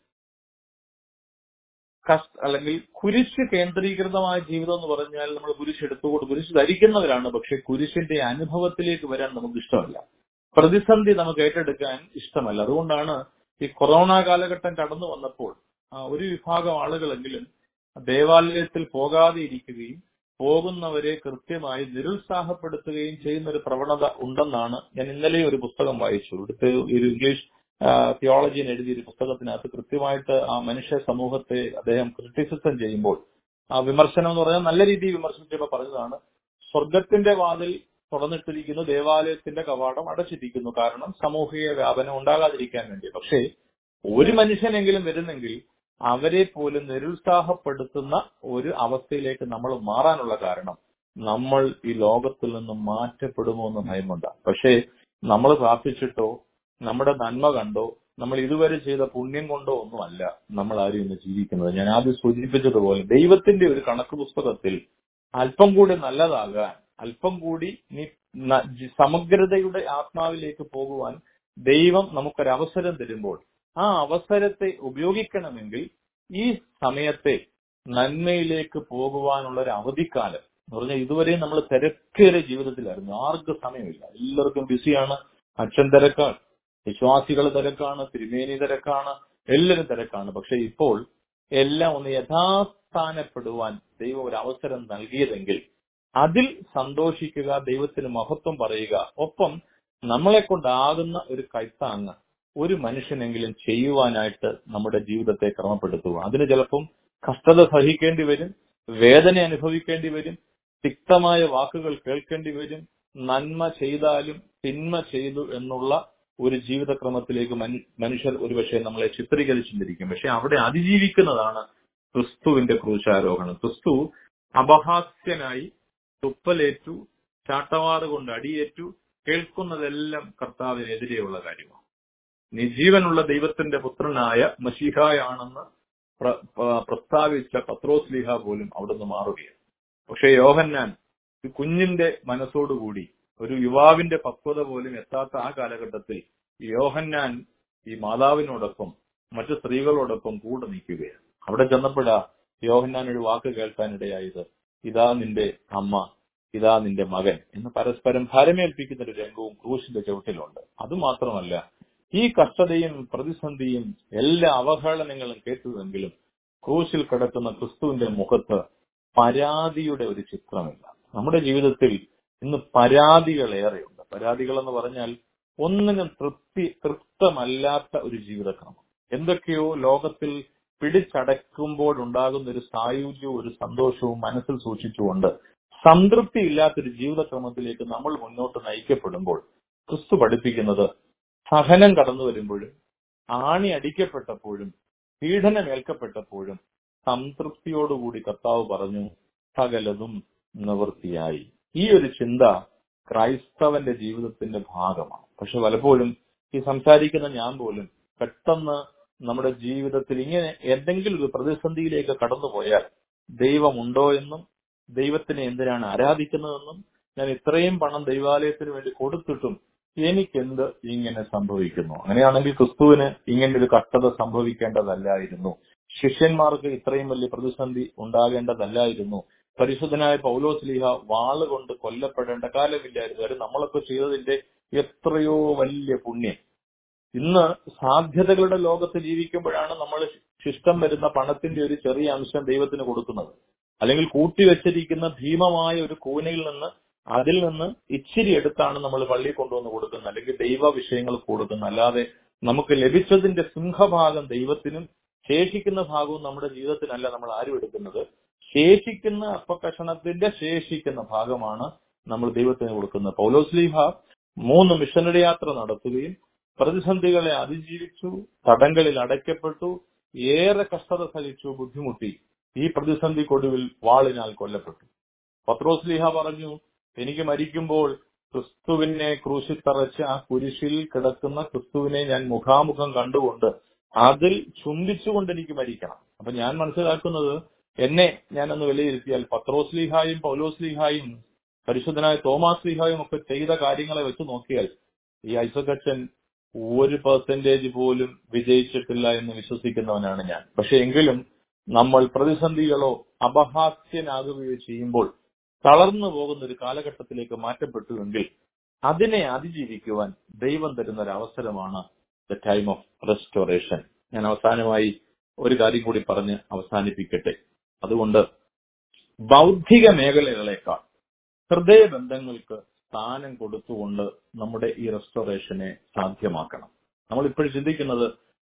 കഷ്ട അല്ലെങ്കിൽ കുരിശ് കേന്ദ്രീകൃതമായ ജീവിതം എന്ന് പറഞ്ഞാൽ നമ്മൾ കുരിശ് എടുത്തുകൊണ്ട് കുരിശ് ധരിക്കുന്നവരാണ് പക്ഷെ കുരിശിന്റെ അനുഭവത്തിലേക്ക് വരാൻ നമുക്ക് ഇഷ്ടമല്ല പ്രതിസന്ധി നമുക്ക് ഏറ്റെടുക്കാൻ ഇഷ്ടമല്ല അതുകൊണ്ടാണ് ഈ കൊറോണ കാലഘട്ടം കടന്നു വന്നപ്പോൾ ആ, ഒരു വിഭാഗം ആളുകളെങ്കിലും ദേവാലയത്തിൽ പോകാതെ ഇരിക്കുകയും പോകുന്നവരെ കൃത്യമായി നിരുത്സാഹപ്പെടുത്തുകയും ചെയ്യുന്ന ഒരു പ്രവണത ഉണ്ടെന്നാണ് ഞാൻ ഇന്നലെ ഒരു പുസ്തകം വായിച്ചു ഇവിടുത്തെ ഒരു ഇംഗ്ലീഷ് തിയോളജിയിൽ എഴുതിയ ഒരു പുസ്തകത്തിനകത്ത് കൃത്യമായിട്ട് ആ മനുഷ്യ സമൂഹത്തെ അദ്ദേഹം ക്രിറ്റിസിസം ചെയ്യുമ്പോൾ ആ വിമർശനം എന്ന് പറഞ്ഞാൽ നല്ല രീതിയിൽ വിമർശിച്ചപ്പോൾ പറഞ്ഞതാണ് സ്വർഗത്തിന്റെ വാതിൽ തുറന്നിട്ടിരിക്കുന്നു ദേവാലയത്തിന്റെ കവാടം അടച്ചിരിക്കുന്നു കാരണം സാമൂഹിക വ്യാപനം ഉണ്ടാകാതിരിക്കാൻ വേണ്ടി പക്ഷേ ഒരു മനുഷ്യനെങ്കിലും വരുന്നെങ്കിൽ അവരെ പോലും നിരുത്സാഹപ്പെടുത്തുന്ന ഒരു അവസ്ഥയിലേക്ക് നമ്മൾ മാറാനുള്ള കാരണം നമ്മൾ ഈ ലോകത്തിൽ നിന്നും മാറ്റപ്പെടുമോ എന്ന് ഭയമുണ്ട് പക്ഷേ നമ്മൾ പ്രാർത്ഥിച്ചിട്ടോ നമ്മുടെ നന്മ കണ്ടോ നമ്മൾ ഇതുവരെ ചെയ്ത പുണ്യം കൊണ്ടോ ഒന്നുമല്ല നമ്മൾ ആരും ഇന്ന് ജീവിക്കുന്നത് ഞാൻ ആദ്യം സൂചിപ്പിച്ചതുപോലെ ദൈവത്തിന്റെ ഒരു കണക്ക് പുസ്തകത്തിൽ അല്പം കൂടി നല്ലതാകാൻ അല്പം കൂടി നീ ന- ജി- സമഗ്രതയുടെ ആത്മാവിലേക്ക് പോകുവാൻ ദൈവം നമുക്കൊരവസരം തരുമ്പോൾ ആ അവസരത്തെ ഉപയോഗിക്കണമെങ്കിൽ ഈ സമയത്തെ നന്മയിലേക്ക് പോകുവാനുള്ള ഒരു അവധിക്കാലം എന്ന് പറഞ്ഞാൽ ഇതുവരെ നമ്മൾ തിരക്കേറിയ ജീവിതത്തിലായിരുന്നു ആർക്കും സമയമില്ല എല്ലാവർക്കും ബിസിയാണ് അച്ഛൻ തിരക്കാണ് വിശ്വാസികൾ തിരക്കാണ് തിരുമേനി തിരക്കാണ് എല്ലാവരും തിരക്കാണ് പക്ഷെ ഇപ്പോൾ എല്ലാം ഒന്ന് യഥാസ്ഥാനപ്പെടുവാൻ ദൈവം ഒരു അവസരം നൽകിയതെങ്കിൽ അതിൽ സന്തോഷിക്കുക ദൈവത്തിന് മഹത്വം പറയുക ഒപ്പം നമ്മളെ കൊണ്ടാകുന്ന ഒരു കൈത്താങ്ങ് ഒരു മനുഷ്യനെങ്കിലും ചെയ്യുവാനായിട്ട് നമ്മുടെ ജീവിതത്തെ ക്രമപ്പെടുത്തുക അതിന് ചിലപ്പം കഷ്ടത സഹിക്കേണ്ടി വരും വേദന അനുഭവിക്കേണ്ടി വരും തിക്തമായ വാക്കുകൾ കേൾക്കേണ്ടി വരും നന്മ ചെയ്താലും തിന്മ ചെയ്തു എന്നുള്ള ഒരു ജീവിതക്രമത്തിലേക്ക് മനു- മനുഷ്യർ ഒരുപക്ഷെ നമ്മളെ ചിത്രീകരിച്ചിരിക്കും പക്ഷെ അവിടെ അതിജീവിക്കുന്നതാണ് ക്രിസ്തുവിന്റെ ക്രൂശാരോഹണം ക്രിസ്തു അപഹാസ്യനായി തുപ്പലേറ്റു ചാട്ടവാറ് കൊണ്ട് അടിയേറ്റു കേൾക്കുന്നതെല്ലാം കർത്താവിനെതിരെയുള്ള കാര്യമാണ് നീ ജീവനുള്ള ദൈവത്തിന്റെ പുത്രനായ മഷിഹായാണെന്ന് പ്ര- പ്ര- പ്രസ്താവിച്ച പത്രോസ്ലിഹ പോലും അവിടുന്ന് മാറുകയാണ് പക്ഷെ യോഹന്നാൻ ഒരു കുഞ്ഞിന്റെ മനസ്സോടുകൂടി ഒരു യുവാവിന്റെ പക്വത പോലും എത്താത്ത ആ കാലഘട്ടത്തിൽ യോഹന്നാൻ ഈ മാതാവിനോടൊപ്പം മറ്റു സ്ത്രീകളോടൊപ്പം കൂടെ നിൽക്കുകയാണ് അവിടെ ചെന്നപ്പോഴാ യോഹന്നാൻ ഒരു വാക്ക് കേൾക്കാനിടയായത് ഇതാ നിന്റെ അമ്മ ഇതാ നിന്റെ മകൻ എന്ന് പരസ്പരം ഭരമേൽപ്പിക്കുന്ന ഒരു രംഗവും ക്രൂശിന്റെ ചുവട്ടിലുണ്ട് അതുമാത്രമല്ല ഈ കഷ്ടതയും പ്രതിസന്ധിയും എല്ലാ അവഹേളനങ്ങളും കേട്ടതെങ്കിലും ക്രൂശിൽ കിടക്കുന്ന ക്രിസ്തുവിന്റെ മുഖത്ത് പരാതിയുടെ ഒരു ചിത്രമില്ല നമ്മുടെ ജീവിതത്തിൽ ഇന്ന് പരാതികൾ ഏറെയുണ്ട് പരാതികൾ എന്ന് പറഞ്ഞാൽ ഒന്നിനും തൃപ്തി തൃപ്തമല്ലാത്ത ഒരു ജീവിതക്രമം എന്തൊക്കെയോ ലോകത്തിൽ പിടിച്ചടക്കുമ്പോൾ ഉണ്ടാകുന്ന ഒരു സായുജ്യവും ഒരു സന്തോഷവും മനസ്സിൽ സൂക്ഷിച്ചുകൊണ്ട് സംതൃപ്തി ഇല്ലാത്തൊരു ജീവിതക്രമത്തിലേക്ക് നമ്മൾ മുന്നോട്ട് നയിക്കപ്പെടുമ്പോൾ ക്രിസ്തു പഠിപ്പിക്കുന്നത് സഹനം കടന്നു വരുമ്പോഴും ആണി അടിക്കപ്പെട്ടപ്പോഴും പീഡനമേൽക്കപ്പെട്ടപ്പോഴും സംതൃപ്തിയോടുകൂടി കർത്താവ് പറഞ്ഞു സകലതും നിവൃത്തിയായി ഈ ഒരു ചിന്ത ക്രൈസ്തവന്റെ ജീവിതത്തിന്റെ ഭാഗമാണ് പക്ഷെ പലപ്പോഴും ഈ സംസാരിക്കുന്ന ഞാൻ പോലും പെട്ടെന്ന് നമ്മുടെ ജീവിതത്തിൽ ഇങ്ങനെ എന്തെങ്കിലും ഒരു പ്രതിസന്ധിയിലേക്ക് കടന്നുപോയാൽ ദൈവമുണ്ടോ എന്നും ദൈവത്തിനെ എന്തിനാണ് ആരാധിക്കുന്നതെന്നും ഞാൻ ഇത്രയും പണം ദൈവാലയത്തിന് വേണ്ടി കൊടുത്തിട്ടും എനിക്കെന്ത് ഇങ്ങനെ സംഭവിക്കുന്നു അങ്ങനെയാണെങ്കിൽ ക്രിസ്തുവിന് ഇങ്ങനെ ഒരു കഷ്ടത സംഭവിക്കേണ്ടതല്ലായിരുന്നു ശിഷ്യന്മാർക്ക് ഇത്രയും വലിയ പ്രതിസന്ധി ഉണ്ടാകേണ്ടതല്ലായിരുന്നു പരിശുദ്ധനായ പൗലോസ് ലീഹ വാളുകൊണ്ട് കൊല്ലപ്പെടേണ്ട കാലമില്ലായിരുന്നു കാര്യം നമ്മളൊക്കെ ചെയ്തതിന്റെ എത്രയോ വലിയ പുണ്യം ഇന്ന് സാധ്യതകളുടെ ലോകത്ത് ജീവിക്കുമ്പോഴാണ് നമ്മൾ ശിഷ്ടം വരുന്ന പണത്തിന്റെ ഒരു ചെറിയ അംശം ദൈവത്തിന് കൊടുക്കുന്നത് അല്ലെങ്കിൽ കൂട്ടിവെച്ചിരിക്കുന്ന ഭീമമായ ഒരു കൂനയിൽ നിന്ന് അതിൽ നിന്ന് ഇച്ചിരി എടുത്താണ് നമ്മൾ പള്ളിയിൽ കൊണ്ടുവന്ന് കൊടുക്കുന്നത് അല്ലെങ്കിൽ ദൈവ വിഷയങ്ങൾ കൊടുക്കുന്നത് അല്ലാതെ നമുക്ക് ലഭിച്ചതിന്റെ സിംഹഭാഗം ദൈവത്തിനും ശേഷിക്കുന്ന ഭാഗവും നമ്മുടെ ജീവിതത്തിനല്ല നമ്മൾ ആരും എടുക്കുന്നത് ശേഷിക്കുന്ന അപ്പക്കഷണത്തിന്റെ ശേഷിക്കുന്ന ഭാഗമാണ് നമ്മൾ ദൈവത്തിന് കൊടുക്കുന്നത് പൗലോസ്ലീഹ മൂന്ന് മിഷനറി യാത്ര നടത്തുകയും പ്രതിസന്ധികളെ അതിജീവിച്ചു തടങ്ങളിൽ അടയ്ക്കപ്പെട്ടു ഏറെ കഷ്ടത സഹിച്ചു ബുദ്ധിമുട്ടി ഈ പ്രതിസന്ധിക്കൊടുവിൽ വാളിനാൽ കൊല്ലപ്പെട്ടു പത്രോസ്ലിഹ പറഞ്ഞു എനിക്ക് മരിക്കുമ്പോൾ ക്രിസ്തുവിനെ ക്രൂശിൽ തറച്ച് ആ കുരിശിൽ കിടക്കുന്ന ക്രിസ്തുവിനെ ഞാൻ മുഖാമുഖം കണ്ടുകൊണ്ട് അതിൽ ചുംബിച്ചുകൊണ്ട് എനിക്ക് മരിക്കണം അപ്പൊ ഞാൻ മനസ്സിലാക്കുന്നത് എന്നെ ഞാനൊന്ന് വിലയിരുത്തിയാൽ പത്രോസ്ലിഹായും പൗലോസ്ലിഹായും പരിശുദ്ധനായ തോമാസ് ലീഹായും ഒക്കെ ചെയ്ത കാര്യങ്ങളെ വെച്ച് നോക്കിയാൽ ഈ ഐസക്കച്ചൻ ഒരു പെർസെന്റേജ് പോലും വിജയിച്ചിട്ടില്ല എന്ന് വിശ്വസിക്കുന്നവനാണ് ഞാൻ പക്ഷെ എങ്കിലും നമ്മൾ പ്രതിസന്ധികളോ അപഹാസ്യനാകുകയോ ചെയ്യുമ്പോൾ തളർന്നു പോകുന്ന ഒരു കാലഘട്ടത്തിലേക്ക് മാറ്റപ്പെട്ടുവെങ്കിൽ അതിനെ അതിജീവിക്കുവാൻ ദൈവം തരുന്ന ഒരു അവസരമാണ് ദ ടൈം ഓഫ് റെസ്റ്റോറേഷൻ ഞാൻ അവസാനമായി ഒരു കാര്യം കൂടി പറഞ്ഞ് അവസാനിപ്പിക്കട്ടെ അതുകൊണ്ട് ബൗദ്ധിക മേഖലകളെക്കാൾ ഹൃദയബന്ധങ്ങൾക്ക് സ്ഥാനം കൊടുത്തുകൊണ്ട് നമ്മുടെ ഈ റെസ്റ്റോറേഷനെ സാധ്യമാക്കണം നമ്മൾ ഇപ്പോഴും ചിന്തിക്കുന്നത്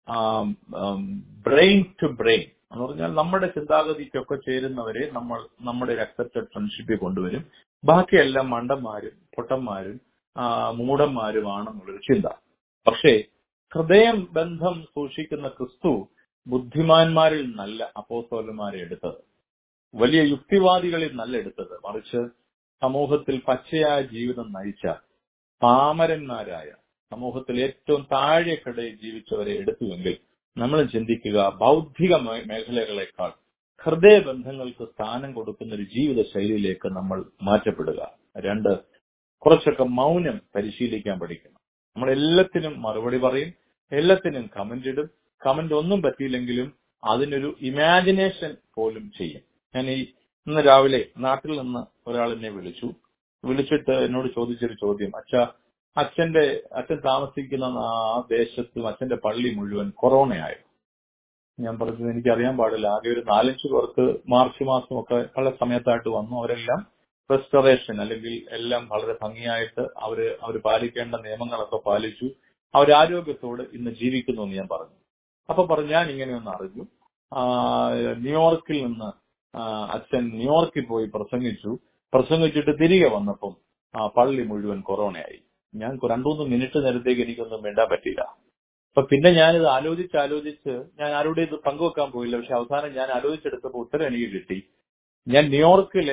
ബ്രെയിൻ ടു ബ്രെയിൻ എന്ന് പറഞ്ഞാൽ നമ്മുടെ ചിന്താഗതിക്കൊക്കെ ചേരുന്നവരെ നമ്മൾ നമ്മുടെ ഒരു അക്സെപ്റ്റഡ് ഫ്രണ്ട്ഷിപ്പിൽ കൊണ്ടുവരും ബാക്കിയെല്ലാം മണ്ടന്മാരും പൊട്ടന്മാരും മൂഢന്മാരുമാണെന്നുള്ളൊരു ചിന്ത പക്ഷേ ഹൃദയം ബന്ധം സൂക്ഷിക്കുന്ന ക്രിസ്തു ബുദ്ധിമാന്മാരിൽ നല്ല അപ്പോസ്തോലന്മാരെ എടുത്തത് വലിയ യുക്തിവാദികളിൽ നല്ല എടുത്തത് മറിച്ച് സമൂഹത്തിൽ പച്ചയായ ജീവിതം നയിച്ച പാമരന്മാരായ സമൂഹത്തിൽ ഏറ്റവും താഴെക്കിടയിൽ ജീവിച്ചവരെ എടുത്തുവെങ്കിൽ നമ്മൾ ചിന്തിക്കുക ബൗദ്ധിക മേഖലകളെക്കാൾ ഹൃദയബന്ധങ്ങൾക്ക് സ്ഥാനം കൊടുക്കുന്ന ഒരു ജീവിത ശൈലിയിലേക്ക് നമ്മൾ മാറ്റപ്പെടുക രണ്ട് കുറച്ചൊക്കെ മൗനം പരിശീലിക്കാൻ പഠിക്കണം നമ്മൾ എല്ലാത്തിനും മറുപടി പറയും എല്ലാത്തിനും കമന്റ് ഇടും കമന്റ് ഒന്നും പറ്റിയില്ലെങ്കിലും അതിനൊരു ഇമാജിനേഷൻ പോലും ചെയ്യും ഞാൻ ഈ ഇന്ന് രാവിലെ നാട്ടിൽ നിന്ന് ഒരാൾ എന്നെ വിളിച്ചു വിളിച്ചിട്ട് എന്നോട് ചോദിച്ചൊരു ചോദ്യം അച്ഛ അച്ഛന്റെ അച്ഛൻ താമസിക്കുന്ന ആ ദേശത്തും അച്ഛന്റെ പള്ളി മുഴുവൻ കൊറോണയായിരുന്നു ഞാൻ പറഞ്ഞത് എനിക്കറിയാൻ പാടില്ല ആകെ ഒരു നാലഞ്ച് പേർക്ക് മാർച്ച് മാസം ഒക്കെ പല സമയത്തായിട്ട് വന്നു അവരെല്ലാം റെസ്റ്റോറേഷൻ അല്ലെങ്കിൽ എല്ലാം വളരെ ഭംഗിയായിട്ട് അവര് അവർ പാലിക്കേണ്ട നിയമങ്ങളൊക്കെ പാലിച്ചു അവർ ആരോഗ്യത്തോട് ഇന്ന് ജീവിക്കുന്നു എന്ന് ഞാൻ പറഞ്ഞു അപ്പൊ പറഞ്ഞു ഞാൻ ഇങ്ങനെ ഒന്ന് അറിഞ്ഞു ന്യൂയോർക്കിൽ നിന്ന് അച്ഛൻ ന്യൂയോർക്കിൽ പോയി പ്രസംഗിച്ചു പ്രസംഗിച്ചിട്ട് തിരികെ വന്നപ്പം ആ പള്ളി മുഴുവൻ കൊറോണയായി ഞാൻ രണ്ടുമൂന്ന് മിനിറ്റ് നേരത്തേക്ക് എനിക്കൊന്നും വേണ്ടാൻ പറ്റില്ല അപ്പൊ പിന്നെ ഞാനിത് ആലോചിച്ച് ആലോചിച്ച് ഞാൻ ആരോടും ഇത് പങ്കുവെക്കാൻ പോയില്ല പക്ഷെ അവസാനം ഞാൻ ആലോചിച്ചെടുത്തപ്പോൾ ഉത്തരം എനിക്ക് കിട്ടി ഞാൻ ന്യൂയോർക്കിലെ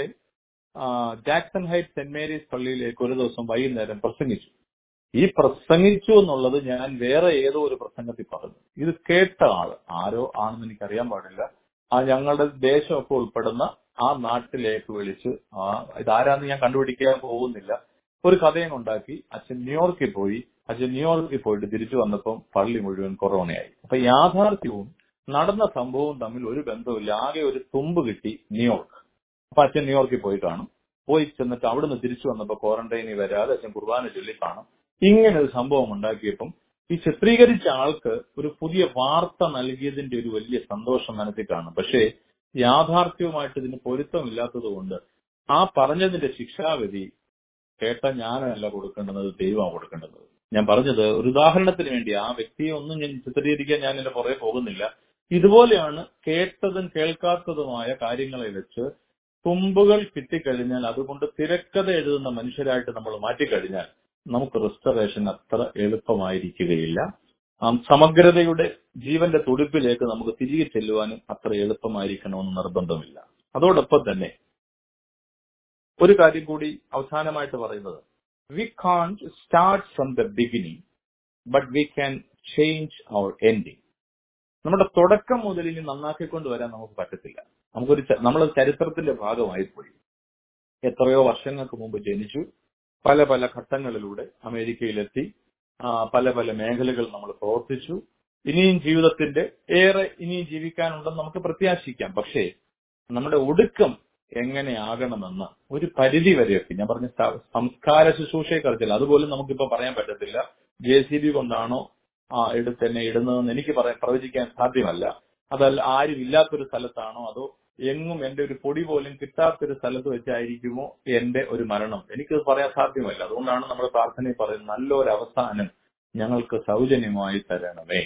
ജാക്സൺ ഹൈറ്റ് സെന്റ് മേരീസ് പള്ളിയിലേക്ക് ഒരു ദിവസം വൈകുന്നേരം പ്രസംഗിച്ചു ഈ പ്രസംഗിച്ചു എന്നുള്ളത് ഞാൻ വേറെ ഏതോ ഒരു പ്രസംഗത്തിൽ പറഞ്ഞു ഇത് കേട്ട ആള് ആരോ ആണെന്ന് എനിക്ക് അറിയാൻ പാടില്ല ആ ഞങ്ങളുടെ ദേശമൊക്കെ ഉൾപ്പെടുന്ന ആ നാട്ടിലേക്ക് വിളിച്ച് ആ ഇതാരാന്ന് ഞാൻ കണ്ടുപിടിക്കാൻ പോകുന്നില്ല ഒരു കഥയും ഉണ്ടാക്കി അച്ഛൻ ന്യൂയോർക്കിൽ പോയി അച്ഛൻ ന്യൂയോർക്കിൽ പോയിട്ട് തിരിച്ചു വന്നപ്പം പള്ളി മുഴുവൻ കൊറോണയായി അപ്പൊ യാഥാർത്ഥ്യവും നടന്ന സംഭവവും തമ്മിൽ ഒരു ബന്ധവുമില്ല ആകെ ഒരു തുമ്പ് കിട്ടി ന്യൂയോർക്ക് അപ്പൊ അച്ഛൻ ന്യൂയോർക്കിൽ പോയി കാണും പോയി ചെന്നിട്ട് അവിടുന്ന് തിരിച്ചു വന്നപ്പോ ക്വാറന്റൈനിൽ വരാതെ അച്ഛൻ കുർബാന ചൊല്ലി കാണും ഇങ്ങനെ ഒരു സംഭവം ഉണ്ടാക്കിയപ്പം ഈ ചിത്രീകരിച്ച ആൾക്ക് ഒരു പുതിയ വാർത്ത നൽകിയതിന്റെ ഒരു വലിയ സന്തോഷം മനസ്സിൽ കാണും പക്ഷേ യാഥാർത്ഥ്യവുമായിട്ട് ഇതിന് പൊരുത്തമില്ലാത്തത് കൊണ്ട് ആ പറഞ്ഞതിന്റെ ശിക്ഷാവിധി കേട്ട ഞാനല്ല കൊടുക്കേണ്ടത് ദൈവമാണ് കൊടുക്കേണ്ടത് ഞാൻ പറഞ്ഞത് ഒരു ഉദാഹരണത്തിന് വേണ്ടി ആ വ്യക്തിയെ ഒന്നും ഞാൻ ചിത്രീകരിക്കാൻ ഞാൻ എന്റെ പുറകെ പോകുന്നില്ല ഇതുപോലെയാണ് കേട്ടതും കേൾക്കാത്തതുമായ കാര്യങ്ങളെ വെച്ച് തുമ്പുകൾ കിട്ടിക്കഴിഞ്ഞാൽ അതുകൊണ്ട് തിരക്കഥ എഴുതുന്ന മനുഷ്യരായിട്ട് നമ്മൾ മാറ്റിക്കഴിഞ്ഞാൽ നമുക്ക് റെസ്റ്റോറേഷൻ അത്ര എളുപ്പമായിരിക്കുകയില്ല ആ സമഗ്രതയുടെ ജീവന്റെ തുടിപ്പിലേക്ക് നമുക്ക് തിരികെ ചെല്ലുവാനും അത്ര എളുപ്പമായിരിക്കണമെന്ന് നിർബന്ധമില്ല അതോടൊപ്പം തന്നെ ഒരു കാര്യം കൂടി അവസാനമായിട്ട് പറയുന്നത് we can't start from the beginning but we can change our ending നമ്മുടെ തുടക്കം മുതൽ ഇനി നന്നാക്കിക്കൊണ്ട് വരാൻ നമുക്ക് പറ്റത്തില്ല നമുക്കൊരു ച- നമ്മൾ ചരിത്രത്തിന്റെ ഭാഗമായി പോയി എത്രയോ വർഷങ്ങൾക്ക് മുമ്പ് ജനിച്ചു പല പല ഘട്ടങ്ങളിലൂടെ അമേരിക്കയിലെത്തി ആ, പല പല മേഖലകൾ നമ്മൾ പ്രവർത്തിച്ചു ഇനിയും ജീവിതത്തിന്റെ ഏറെ ഇനിയും ജീവിക്കാനുണ്ടെന്ന് നമുക്ക് പ്രത്യാശിക്കാം പക്ഷേ നമ്മുടെ ഒടുക്കം എങ്ങനെയാകണമെന്ന് ഒരു പരിധി വരെയൊക്കെ ഞാൻ പറഞ്ഞ സ- സംസ്കാര ശുശ്രൂഷയെ കുറിച്ചില്ല അതുപോലും നമുക്കിപ്പോ പറയാൻ പറ്റത്തില്ല ജെ സി ബി കൊണ്ടാണോ ആ എടുത്ത് എന്നെ ഇടുന്നതെന്ന് എനിക്ക് പറയാൻ പ്രവചിക്കാൻ സാധ്യമല്ല അതല്ല ആരും ഇല്ലാത്തൊരു സ്ഥലത്താണോ അതോ എങ്ങും എന്റെ ഒരു പൊടി പോലും കിട്ടാത്തൊരു സ്ഥലത്ത് വെച്ചായിരിക്കുമോ എന്റെ ഒരു മരണം എനിക്കത് പറയാൻ സാധ്യമല്ല അതുകൊണ്ടാണ് നമ്മൾ പ്രാർത്ഥനയിൽ പറയുന്നത് നല്ലൊരു അവസാനം ഞങ്ങൾക്ക് സൗജന്യമായി തരണമേ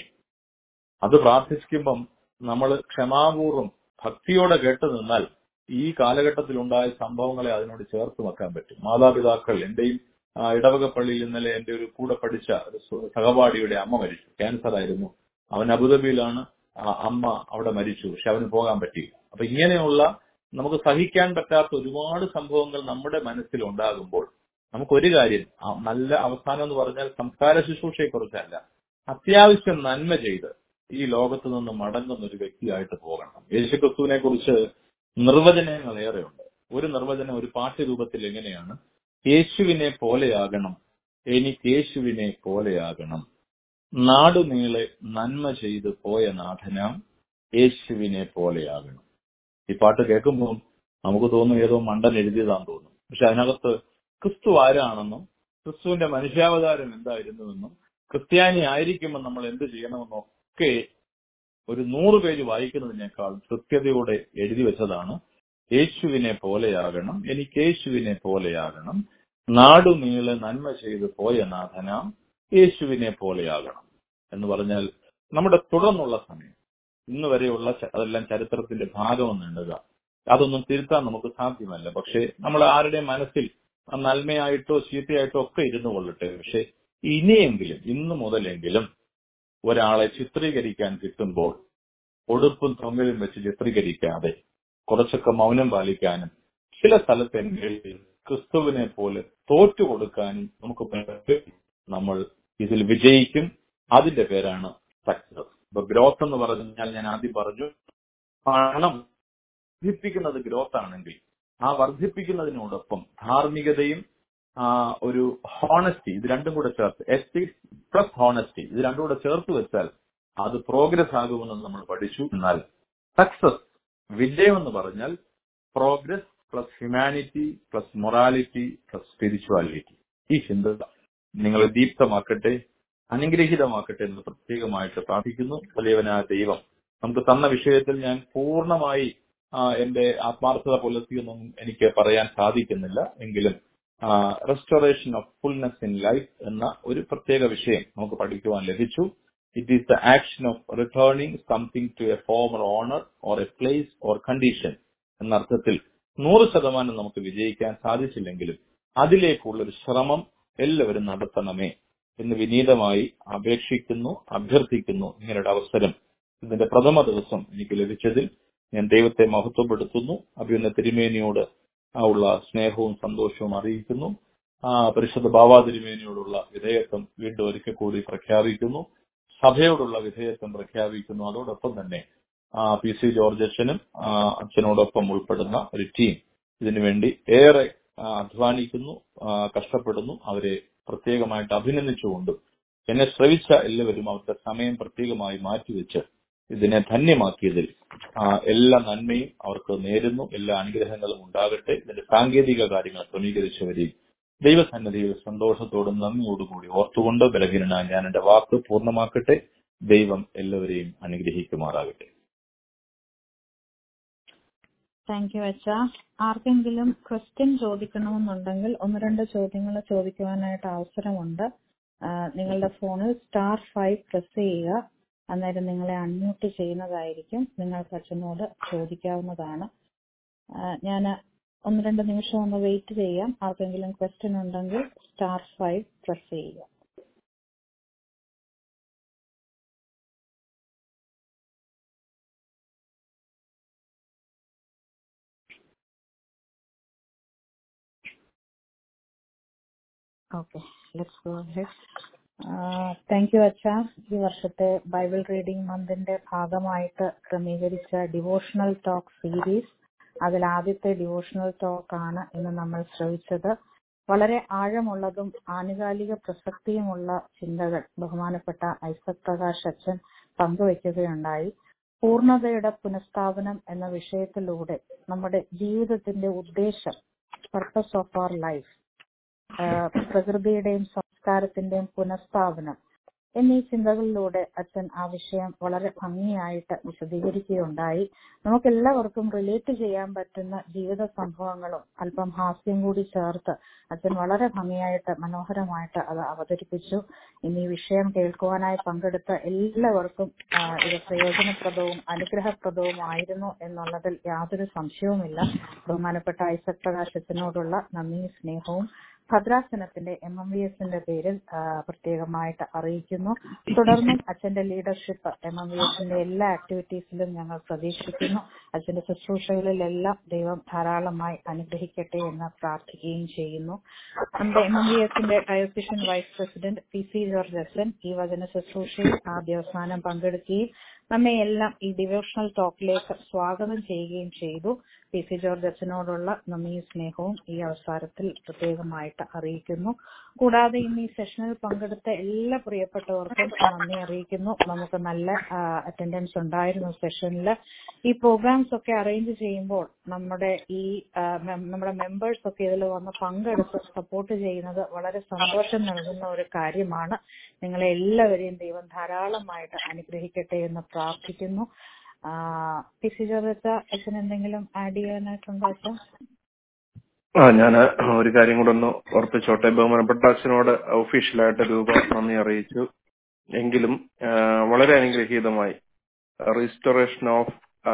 അത് പ്രാർത്ഥിക്കുമ്പം നമ്മൾ ക്ഷമാപൂർവം ഭക്തിയോടെ കേട്ടു നിന്നാൽ ഈ കാലഘട്ടത്തിൽ ഉണ്ടായ സംഭവങ്ങളെ അതിനോട് ചേർത്ത് വെക്കാൻ പറ്റും മാതാപിതാക്കൾ എന്റെയും ആ, ഇടവക പള്ളിയിൽ ഇന്നലെ എന്റെ ഒരു കൂടെ പഠിച്ച ഒരു സു- സഹപാഠിയുടെ അമ്മ മരിച്ചു ക്യാൻസർ ആയിരുന്നു അവൻ അബുദാബിയിലാണ് ആ അമ്മ അവിടെ മരിച്ചു പക്ഷെ അവന് പോകാൻ പറ്റിയില്ല അപ്പൊ ഇങ്ങനെയുള്ള നമുക്ക് സഹിക്കാൻ പറ്റാത്ത ഒരുപാട് സംഭവങ്ങൾ നമ്മുടെ മനസ്സിൽ ഉണ്ടാകുമ്പോൾ നമുക്കൊരു കാര്യം ആ നല്ല അവസാനം എന്ന് പറഞ്ഞാൽ സംസ്കാര ശുശ്രൂഷയെ കുറിച്ചല്ല അത്യാവശ്യം നന്മ ചെയ്ത് ഈ ലോകത്ത് നിന്ന് മടങ്ങുന്ന ഒരു വ്യക്തിയായിട്ട് പോകണം യേശുക്രിസ്തുവിനെ കുറിച്ച് നിർവചനങ്ങൾ ഏറെയുണ്ട് ഒരു നിർവചനം ഒരു പാഠ്യരൂപത്തിൽ എങ്ങനെയാണ് യേശുവിനെ പോലെയാകണം എനിക്ക് യേശുവിനെ പോലെയാകണം നാടുനീളെ നന്മ ചെയ്ത് പോയ നാഥനാം യേശുവിനെ പോലെയാകണം ഈ പാട്ട് കേൾക്കുമ്പോൾ നമുക്ക് തോന്നും ഏതോ മണ്ടൻ എഴുതിയതാന്ന് തോന്നും പക്ഷെ അതിനകത്ത് ക്രിസ്തു ആരാണെന്നും ക്രിസ്തുവിന്റെ മനുഷ്യാവതാരം എന്തായിരുന്നുവെന്നും ക്രിസ്ത്യാനി ആയിരിക്കുമ്പോൾ നമ്മൾ എന്ത് ചെയ്യണമെന്നും ഒക്കെ ഒരു നൂറ് പേജ് വായിക്കുന്നതിനേക്കാൾ കൃത്യതയോടെ എഴുതി വെച്ചതാണ് യേശുവിനെ പോലെയാകണം എനിക്ക് യേശുവിനെ പോലെയാകണം നാടുനീളെ നന്മ ചെയ്ത് പോയ നാഥനാം യേശുവിനെ പോലെയാകണം എന്ന് പറഞ്ഞാൽ നമ്മുടെ തുടർന്നുള്ള സമയം ഇന്ന് വരെയുള്ള ച- അതെല്ലാം ചരിത്രത്തിന്റെ ഭാഗമെന്ന് എണ്ണുക അതൊന്നും തിരുത്താൻ നമുക്ക് സാധ്യമല്ല പക്ഷെ നമ്മൾ ആരുടെ മനസ്സിൽ ആ നന്മയായിട്ടോ ചീത്തയായിട്ടോ ഒക്കെ ഇരുന്നു കൊള്ളട്ടെ പക്ഷെ ഇനിയെങ്കിലും ഇന്നു മുതലെങ്കിലും ഒരാളെ ചിത്രീകരിക്കാൻ കിട്ടുമ്പോൾ ഒടുപ്പും തൊങ്ങലും വെച്ച് ചിത്രീകരിക്കാതെ കുറച്ചൊക്കെ മൗനം പാലിക്കാനും ചില സ്ഥലത്തെങ്കിലും ക്രിസ്തുവിനെ പോലെ തോറ്റു കൊടുക്കാനും നമുക്ക് പറ്റും നമ്മൾ ഇതിൽ വിജയിക്കും അതിന്റെ പേരാണ് സക്സസ് ഇപ്പൊ ഗ്രോത്ത് എന്ന് പറഞ്ഞാൽ ഞാൻ ആദ്യം പറഞ്ഞു പണം വർദ്ധിപ്പിക്കുന്നത് ഗ്രോത്ത് ആണെങ്കിൽ ആ വർദ്ധിപ്പിക്കുന്നതിനോടൊപ്പം ധാർമ്മികതയും ആ, ഒരു ഹോണസ്റ്റി ഇത് രണ്ടും കൂടെ ചേർത്ത് എത്തിക്സ് പ്ലസ് ഹോണസ്റ്റി ഇത് രണ്ടും കൂടെ ചേർത്ത് വെച്ചാൽ അത് പ്രോഗ്രസ് ആകുമെന്ന് നമ്മൾ പഠിച്ചു എന്നാൽ സക്സസ് വിജയം എന്ന് പറഞ്ഞാൽ progress plus humanity plus morality plus spirituality ഈ ചിന്ത നിങ്ങളെ ദീപ്തമാക്കട്ടെ അനുഗ്രഹീതമാക്കട്ടെ എന്ന് പ്രത്യേകമായിട്ട് പ്രാർത്ഥിക്കുന്നു വലിയവനായ ദൈവം നമുക്ക് തന്ന വിഷയത്തിൽ ഞാൻ പൂർണ്ണമായി ആ, എന്റെ ആത്മാർത്ഥത പുലർത്തിയൊന്നും എനിക്ക് പറയാൻ സാധിക്കുന്നില്ല എങ്കിലും restoration of fullness in life എന്ന ഒരു പ്രത്യേക വിഷയം നമുക്ക് പഠിക്കുവാൻ ലഭിച്ചു it is the action of returning something to a former owner or a place or condition എന്ന അർത്ഥത്തിൽ നൂറ് ശതമാനം നമുക്ക് വിജയിക്കാൻ സാധിച്ചില്ലെങ്കിലും അതിലേക്കുള്ള ഒരു ശ്രമം എല്ലാവരും നടത്തണമേ എന്ന് വിനീതമായി അപേക്ഷിക്കുന്നു അഭ്യർത്ഥിക്കുന്നു ഇങ്ങനെയൊരു അവസരം ഇതിന്റെ പ്രഥമ ദിവസം എനിക്ക് ലഭിച്ചതിൽ ഞാൻ ദൈവത്തെ മഹത്വപ്പെടുത്തുന്നു അഭിയുന്ന തിരുമേനിയോട് ആ ഉള്ള സ്നേഹവും സന്തോഷവും അറിയിക്കുന്നു ആ പരിശുദ്ധ ബാബാ തിരുമേനിയോടുള്ള വിധേയത്വം വീണ്ടും ഒരിക്കൽ കൂടി പ്രഖ്യാപിക്കുന്നു സഭയോടുള്ള വിധേയത്വം പ്രഖ്യാപിക്കുന്നു അതോടൊപ്പം തന്നെ ആ, പി സി ജോർജ് അച്ഛനും ആ, അച്ഛനോടൊപ്പം ഉൾപ്പെടുന്ന ഒരു ടീം ഇതിനുവേണ്ടി ഏറെ ആ, അധ്വാനിക്കുന്നു ആ, കഷ്ടപ്പെടുന്നു അവരെ പ്രത്യേകമായിട്ട് അഭിനന്ദിച്ചുകൊണ്ടും എന്നെ ശ്രവിച്ച എല്ലാവരും അവരുടെ സമയം പ്രത്യേകമായി മാറ്റിവെച്ച് ഇതിനെ ധന്യമാക്കിയതിൽ ആ, എല്ലാ നന്മയും അവർക്ക് നേരുന്നു എല്ലാ അനുഗ്രഹങ്ങളും ഉണ്ടാകട്ടെ ഇതിന്റെ സാങ്കേതിക കാര്യങ്ങൾ ക്രമീകരിച്ചവരെയും ദൈവസന്നിധിയിൽ സന്തോഷത്തോടും നന്ദിയോടും കൂടി ഓർത്തുകൊണ്ട് ബലഹീനനായ ഞാൻ എന്റെ വാക്ക് പൂർണ്ണമാക്കട്ടെ ദൈവം എല്ലാവരെയും അനുഗ്രഹിക്കുമാറാകട്ടെ താങ്ക് യു അച്ഛ ആർക്കെങ്കിലും ക്വസ്റ്റ്യൻ ചോദിക്കണമെന്നുണ്ടെങ്കിൽ ഒന്ന് രണ്ട് ചോദ്യങ്ങൾ ചോദിക്കുവാനായിട്ട് അവസരമുണ്ട് ആ, നിങ്ങളുടെ ഫോണിൽ സ്റ്റാർ ഫൈവ് പ്രസ് ചെയ്യുക അന്നേരം നിങ്ങളെ അൺമ്യൂട്ട് ചെയ്യുന്നതായിരിക്കും നിങ്ങൾക്ക് അച്ഛനോട് ചോദിക്കാവുന്നതാണ് ഞാൻ ഒന്ന് രണ്ട് നിമിഷം ഒന്ന് വെയിറ്റ് ചെയ്യാം ആർക്കെങ്കിലും ക്വസ്റ്റ്യൻ ഉണ്ടെങ്കിൽ സ്റ്റാർ ഫൈവ് പ്രസ് ചെയ്യുക okay let's go thank you അച്ഛ ഈ വർഷത്തെ ബൈബിൾ റീഡിംഗ് മന്തിന്റെ ഭാഗമായിട്ട് ക്രമീകരിച്ച ഡിവോഷണൽ ടോക്ക് സീരീസ് അതിൽ ആദ്യത്തെ ഡിവോഷണൽ ടോക്ക് ആണ് ഇന്ന് നമ്മൾ ശ്രവിച്ചത് വളരെ ആഴമുള്ളതും ആനുകാലിക പ്രസക്തിയുമുള്ള ചിന്തകൾ ബഹുമാനപ്പെട്ട ഐസക് പ്രകാശ് അച്ഛൻ പങ്കുവയ്ക്കുകയുണ്ടായി പൂർണ്ണതയുടെ പുനഃസ്ഥാപനം എന്ന വിഷയത്തിലൂടെ നമ്മുടെ ജീവിതത്തിന്റെ ഉദ്ദേശം പർപ്പസ് ഓഫ് അവർ ലൈഫ് പ്രകൃതിയുടെയും സംസ്കാരത്തിന്റെയും പുനഃസ്ഥാപനം എന്നീ ചിന്തകളിലൂടെ അച്ഛൻ ആ വിഷയം വളരെ ഭംഗിയായിട്ട് വിശദീകരിക്കുകയുണ്ടായി നമുക്ക് എല്ലാവർക്കും റിലേറ്റ് ചെയ്യാൻ പറ്റുന്ന ജീവിത സംഭവങ്ങളും അല്പം ഹാസ്യം കൂടി ചേർത്ത് അച്ഛൻ വളരെ ഭംഗിയായിട്ട് മനോഹരമായിട്ട് അത് അവതരിപ്പിച്ചു ഇനി ഈ വിഷയം കേൾക്കുവാനായി പങ്കെടുത്ത എല്ലാവർക്കും ഇത് പ്രയോജനപ്രദവും അനുഗ്രഹപ്രദവുമായിരുന്നു എന്നുള്ളതിൽ യാതൊരു സംശയവുമില്ല ബഹുമാനപ്പെട്ട ഐസക് പ്രകാശ് അച്ഛനോടുള്ള നന്ദി സ്നേഹവും ഭദ്രാസനത്തിന്റെ എം എം വി എസിന്റെ പേരിൽ പ്രത്യേകമായിട്ട് അറിയിക്കുന്നു തുടർന്നും അച്ഛന്റെ ലീഡർഷിപ്പ് എം എം വി എസിന്റെ എല്ലാ ആക്ടിവിറ്റീസിലും ഞങ്ങൾ പ്രതീക്ഷിക്കുന്നു അച്ഛന്റെ ശുശ്രൂഷകളിലെല്ലാം ദൈവം ധാരാളമായി അനുഗ്രഹിക്കട്ടെ എന്ന് പ്രാർത്ഥിക്കുകയും ചെയ്യുന്നു നമ്മുടെ എം എം വി എസിന്റെ diocesan vice president P C George അച്ഛൻ ഈ വചന ശുശ്രൂഷയിൽ ആദ്യ അവസാനം പങ്കെടുക്കുകയും നമ്മെ എല്ലാം ഈ ഡിവോഷണൽ ടോക്കിലേക്ക് സ്വാഗതം ചെയ്യുകയും ചെയ്തു പി സി ജോർജ് അച്ഛനോടുള്ള നന്ദിയും സ്നേഹവും ഈ അവസരത്തിൽ പ്രത്യേകമായിട്ട് അറിയിക്കുന്നു കൂടാതെ ഇന്ന് ഈ സെഷനിൽ പങ്കെടുത്ത എല്ലാ പ്രിയപ്പെട്ടവർക്കും നന്ദി അറിയിക്കുന്നു നമുക്ക് നല്ല അറ്റൻഡൻസ് ഉണ്ടായിരുന്നു സെഷനിൽ ഈ പ്രോഗ്രാംസ് ഒക്കെ അറേഞ്ച് ചെയ്യുമ്പോൾ നമ്മുടെ ഈ നമ്മുടെ മെമ്പേഴ്സ് ഒക്കെ ഇതിൽ വന്ന് പങ്കെടുത്ത് സപ്പോർട്ട് ചെയ്യുന്നത് വളരെ സന്തോഷം നൽകുന്ന ഒരു കാര്യമാണ് നിങ്ങളെ എല്ലാവരെയും ദൈവം ധാരാളമായിട്ട് അനുഗ്രഹിക്കട്ടെ എന്ന് പ്രാർത്ഥിക്കുന്നു പി സി ജോർജ അച്ഛൻ എന്തെങ്കിലും ആഡ് ചെയ്യാനായിട്ടുണ്ടോ അച്ഛൻ ആ ഞാൻ ഒരു കാര്യം കൂടെ ഒന്ന് ഓർപ്പിച്ചോട്ടെ ബഹുമാനപ്പെട്ട അച്ഛനോട് ഒഫീഷ്യലായിട്ട് രൂപ നന്ദി അറിയിച്ചു എങ്കിലും വളരെ അനുഗ്രഹീതമായി restoration of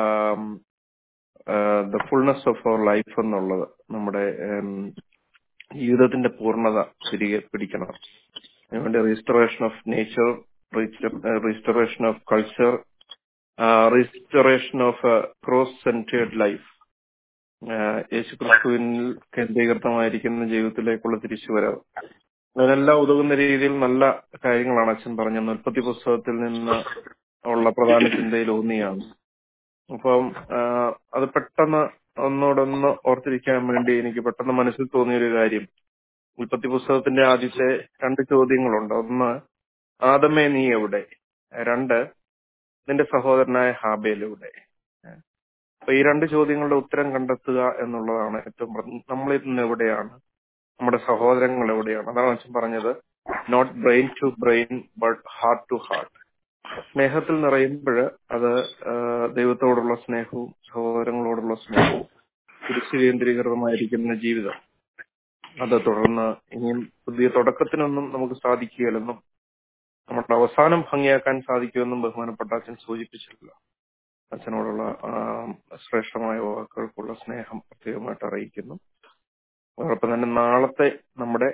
the fullness of our life എന്നുള്ളത് നമ്മുടെ ജീവിതത്തിന്റെ പൂർണ്ണത തിരികെ പിടിക്കണം അതിനുവേണ്ടി restoration of nature restoration of culture restoration of cross centred life യേശുക്രിസ്തുവിൽ കേന്ദ്രീകൃതമായിരിക്കുന്ന ജീവിതത്തിലേക്കുള്ള തിരിച്ചുവരവ് അതിനെല്ലാം ഉതകുന്ന രീതിയിൽ നല്ല കാര്യങ്ങളാണ് അച്ഛൻ പറഞ്ഞത് ഉൽപ്പത്തി പുസ്തകത്തിൽ നിന്ന് ഉള്ള പ്രധാന ചിന്തയിൽ ഊന്നിയാണ് അപ്പം അത് പെട്ടെന്ന് ഒന്നോടൊന്ന് ഓർത്തിരിക്കാൻ വേണ്ടി എനിക്ക് പെട്ടെന്ന് മനസ്സിൽ തോന്നിയ ഒരു കാര്യം ഉൽപ്പത്തി പുസ്തകത്തിന്റെ ആദ്യത്തെ രണ്ട് ചോദ്യങ്ങളുണ്ട് ഒന്ന് ആദമേ നീ എവിടെ രണ്ട് നിന്റെ സഹോദരനായ ഹാബേലൂടെ അപ്പൊ ഈ രണ്ട് ചോദ്യങ്ങളുടെ ഉത്തരം കണ്ടെത്തുക എന്നുള്ളതാണ് ഏറ്റവും നമ്മൾ ഇന്ന് എവിടെയാണ് നമ്മുടെ സഹോദരങ്ങൾ എവിടെയാണ് അതാണ് അച്ഛൻ പറഞ്ഞത് not brain to brain but heart to heart സ്നേഹത്തിൽ നിറയുമ്പോൾ അത് ദൈവത്തോടുള്ള സ്നേഹവും സഹോദരങ്ങളോടുള്ള സ്നേഹവും തിരിച്ചു കേന്ദ്രീകൃതമായിരിക്കുന്ന ജീവിതം അത് തുടർന്ന് ഇനിയും പുതിയ തുടക്കത്തിനൊന്നും നമുക്ക് സാധിക്കുകയില്ലെന്നും നമ്മുടെ അവസാനം ഭംഗിയാക്കാൻ സാധിക്കുമെന്നും ബഹുമാനപ്പെട്ട അച്ഛൻ സൂചിപ്പിച്ചിട്ടില്ല അച്ഛനോടുള്ള ശ്രേഷ്ഠമായ വാക്കുകൾക്കുള്ള സ്നേഹം പ്രത്യേകമായിട്ട് അറിയിക്കുന്നു അതോടൊപ്പം തന്നെ നാളത്തെ നമ്മുടെ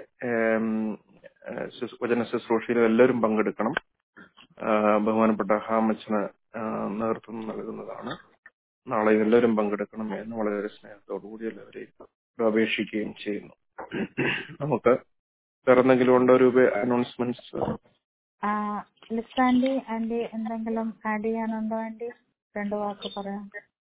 വചന ശുശ്രൂഷയിൽ എല്ലാവരും പങ്കെടുക്കണം ബഹുമാനപ്പെട്ട ഹാമച്ചന് നേതൃത്വം നൽകുന്നതാണ് നാളെ എല്ലാവരും പങ്കെടുക്കണം എന്ന് വളരെ സ്നേഹത്തോടുകൂടി എല്ലാവരെയും അപേക്ഷിക്കുകയും ചെയ്യുന്നു നമുക്ക് വേറെ എന്തെങ്കിലും ഉണ്ടോ ഒരു അനൗൺസ്മെന്റ്സ് ലിസാൻഡി ആന്റി എന്തെങ്കിലും ആഡ് ചെയ്യാനുണ്ടോ ആന്റി രണ്ടു വാക്ക് പറയാം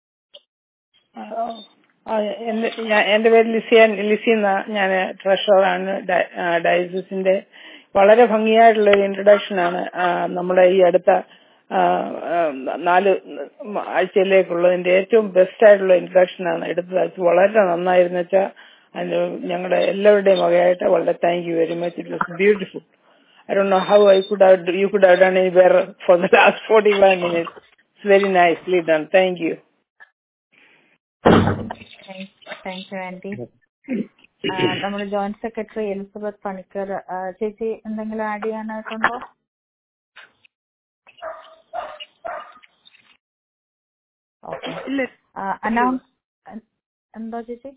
എന്റെ പേര് ലിസിയാൻ ലിസി എന്ന ഞാൻ ട്രഷറാണ് ഡയസിന്റെ വളരെ ഭംഗിയായിട്ടുള്ള ഒരു ഇൻട്രൊഡക്ഷൻ ആണ് നമ്മുടെ ഈ അടുത്ത നാല് ആഴ്ചയിലേക്കുള്ളതിന്റെ ഏറ്റവും ബെസ്റ്റ് ആയിട്ടുള്ള ഇൻട്രൊഡക്ഷൻ ആണ് എടുത്തത് വളരെ നന്നായിരുന്നു വെച്ചാൽ അതിന് ഞങ്ങളുടെ എല്ലാവരുടെയും വകയായിട്ട് വളരെ thank you very much it was beautiful I don't know how I could have, you could have done any better for the last 45 minutes. It's very nicely done. Thank you. Thank you aunty നമ്മുടെ joint secretary Elizabeth Panicker ചേച്ചി എന്തെങ്കിലും add ചെയ്യാനായിട്ടുണ്ടോ okay announce എന്തോ ചേച്ചി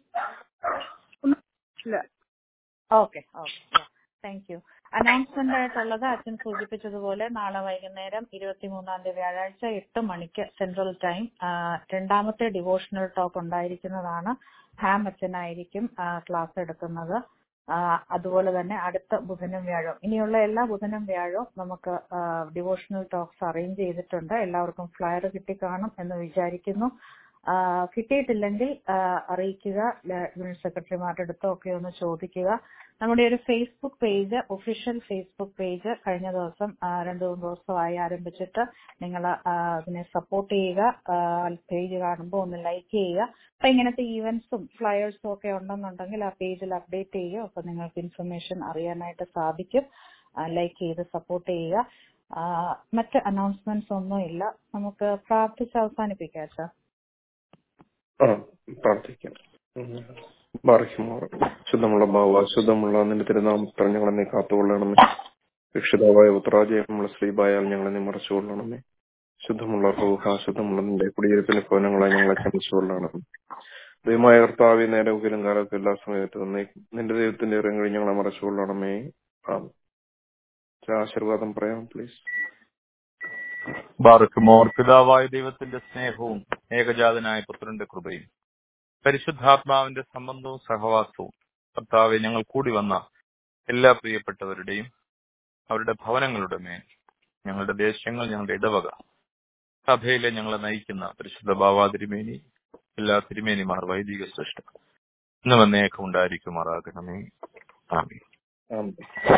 okay okay thank you announcement ആയിട്ടുള്ളത് അച്ഛൻ സൂചിപ്പിച്ചതുപോലെ നാളെ വൈകുന്നേരം ഇരുപത്തിമൂന്നാം തീയതി വ്യാഴാഴ്ച എട്ട് മണിക്ക് സെൻട്രൽ ടൈം രണ്ടാമത്തെ ഡിവോഷണൽ ടോക്ക് ഉണ്ടായിരിക്കുന്നതാണ് ഹാം അച്ഛനായിരിക്കും ക്ലാസ് എടുക്കുന്നത് ആ, അതുപോലെ തന്നെ അടുത്ത ബുധനും വ്യാഴവും ഇനിയുള്ള എല്ലാ ബുധനും വ്യാഴവും നമുക്ക് ഡിവോഷണൽ ടോക്സ് അറേഞ്ച് ചെയ്തിട്ടുണ്ട് എല്ലാവർക്കും ഫ്ലയർ കിട്ടിക്കാണും എന്ന് വിചാരിക്കുന്നു ആ, കിട്ടിയിട്ടില്ലെങ്കിൽ ആ, അറിയിക്കുക യൂണിറ്റ് സെക്രട്ടറിമാരുടെ അടുത്തോ ഒക്കെ ഒന്ന് ചോദിക്കുക നമ്മുടെ ഒരു Facebook page official Facebook page കഴിഞ്ഞ ദിവസം ആ, രണ്ടു മൂന്ന് ദിവസമായി ആരംഭിച്ചിട്ട് നിങ്ങൾ അതിനെ സപ്പോർട്ട് ചെയ്യുക പേജ് കാണുമ്പോൾ ഒന്ന് ലൈക്ക് ചെയ്യുക അപ്പൊ ഇങ്ങനത്തെ ഈവന്റ്സും ഫ്ലയേഴ്സും ഒക്കെ ഉണ്ടെന്നുണ്ടെങ്കിൽ ആ പേജിൽ അപ്ഡേറ്റ് ചെയ്യുക അപ്പൊ നിങ്ങൾക്ക് ഇൻഫർമേഷൻ അറിയാനായിട്ട് സാധിക്കും ലൈക്ക് ചെയ്ത് സപ്പോർട്ട് ചെയ്യുക ആ, മറ്റ് അനൗൺസ്മെന്റ്സ് ഒന്നും ഇല്ല നമുക്ക് പ്രാർത്ഥിച്ച് അവസാനിപ്പിക്കാം അച്ഛാ ആ പ്രാർത്ഥിക്കാം ബാറയ്ക്കുമാർ ശുദ്ധമുള്ള ഭാവ ശുദ്ധമുള്ള നിന്റെ തിരുനാമത്തിൽ ഞങ്ങളെ നീ കാത്തുകൊള്ളണമേ രക്ഷിതാവായ ഉത്തരാജയമുള്ള ശ്രീബായാൽ ഞങ്ങളെ നീ മറച്ചുകൊള്ളണമേ ശുദ്ധമുള്ള റൂഹ ശുദ്ധമുള്ള നിന്റെ കുടിയിരിപ്പിന് ഭവനങ്ങളായി ഞങ്ങളെ ക്ഷമിച്ചുകൊള്ളണമേ ദൈവമായ കർത്താവെ നേരെ ഉകിലും കാലത്തും എല്ലാ സമയത്തും എന്നേക്കും നിന്റെ ദൈവത്തിന്റെ ഇറങ്ങി ഞങ്ങളെ മറച്ചുകൊള്ളണമേ ആ ആശീർവാദം പറയാം പ്ലീസ് ബാറക്കുമോർ പിതാവായ ദൈവത്തിന്റെ സ്നേഹവും ഏകജാതനായ പുത്രന്റെ കൃപയും പരിശുദ്ധാത്മാവിന്റെ സംബന്ധവും സഹവാസവും കർത്താവെ ഞങ്ങൾ കൂടി വന്ന എല്ലാ പ്രിയപ്പെട്ടവരുടെയും അവരുടെ ഭവനങ്ങളുടെ മേൽ ഞങ്ങളുടെ ദേശങ്ങൾ ഞങ്ങളുടെ ഇടവക സഭയിലെ ഞങ്ങളെ നയിക്കുന്ന പരിശുദ്ധ ബാബാ തിരുമേനി എല്ലാ തിരുമേനിമാർ വൈദിക ശ്രേഷ്ഠ ഇന്ന് വന്നേക്കം ഉണ്ടായിരിക്കുമാറാകണമേ ആമീൻ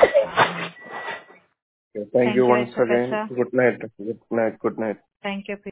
thank you you, once Aisha again Pasha. Good night good night good night thank U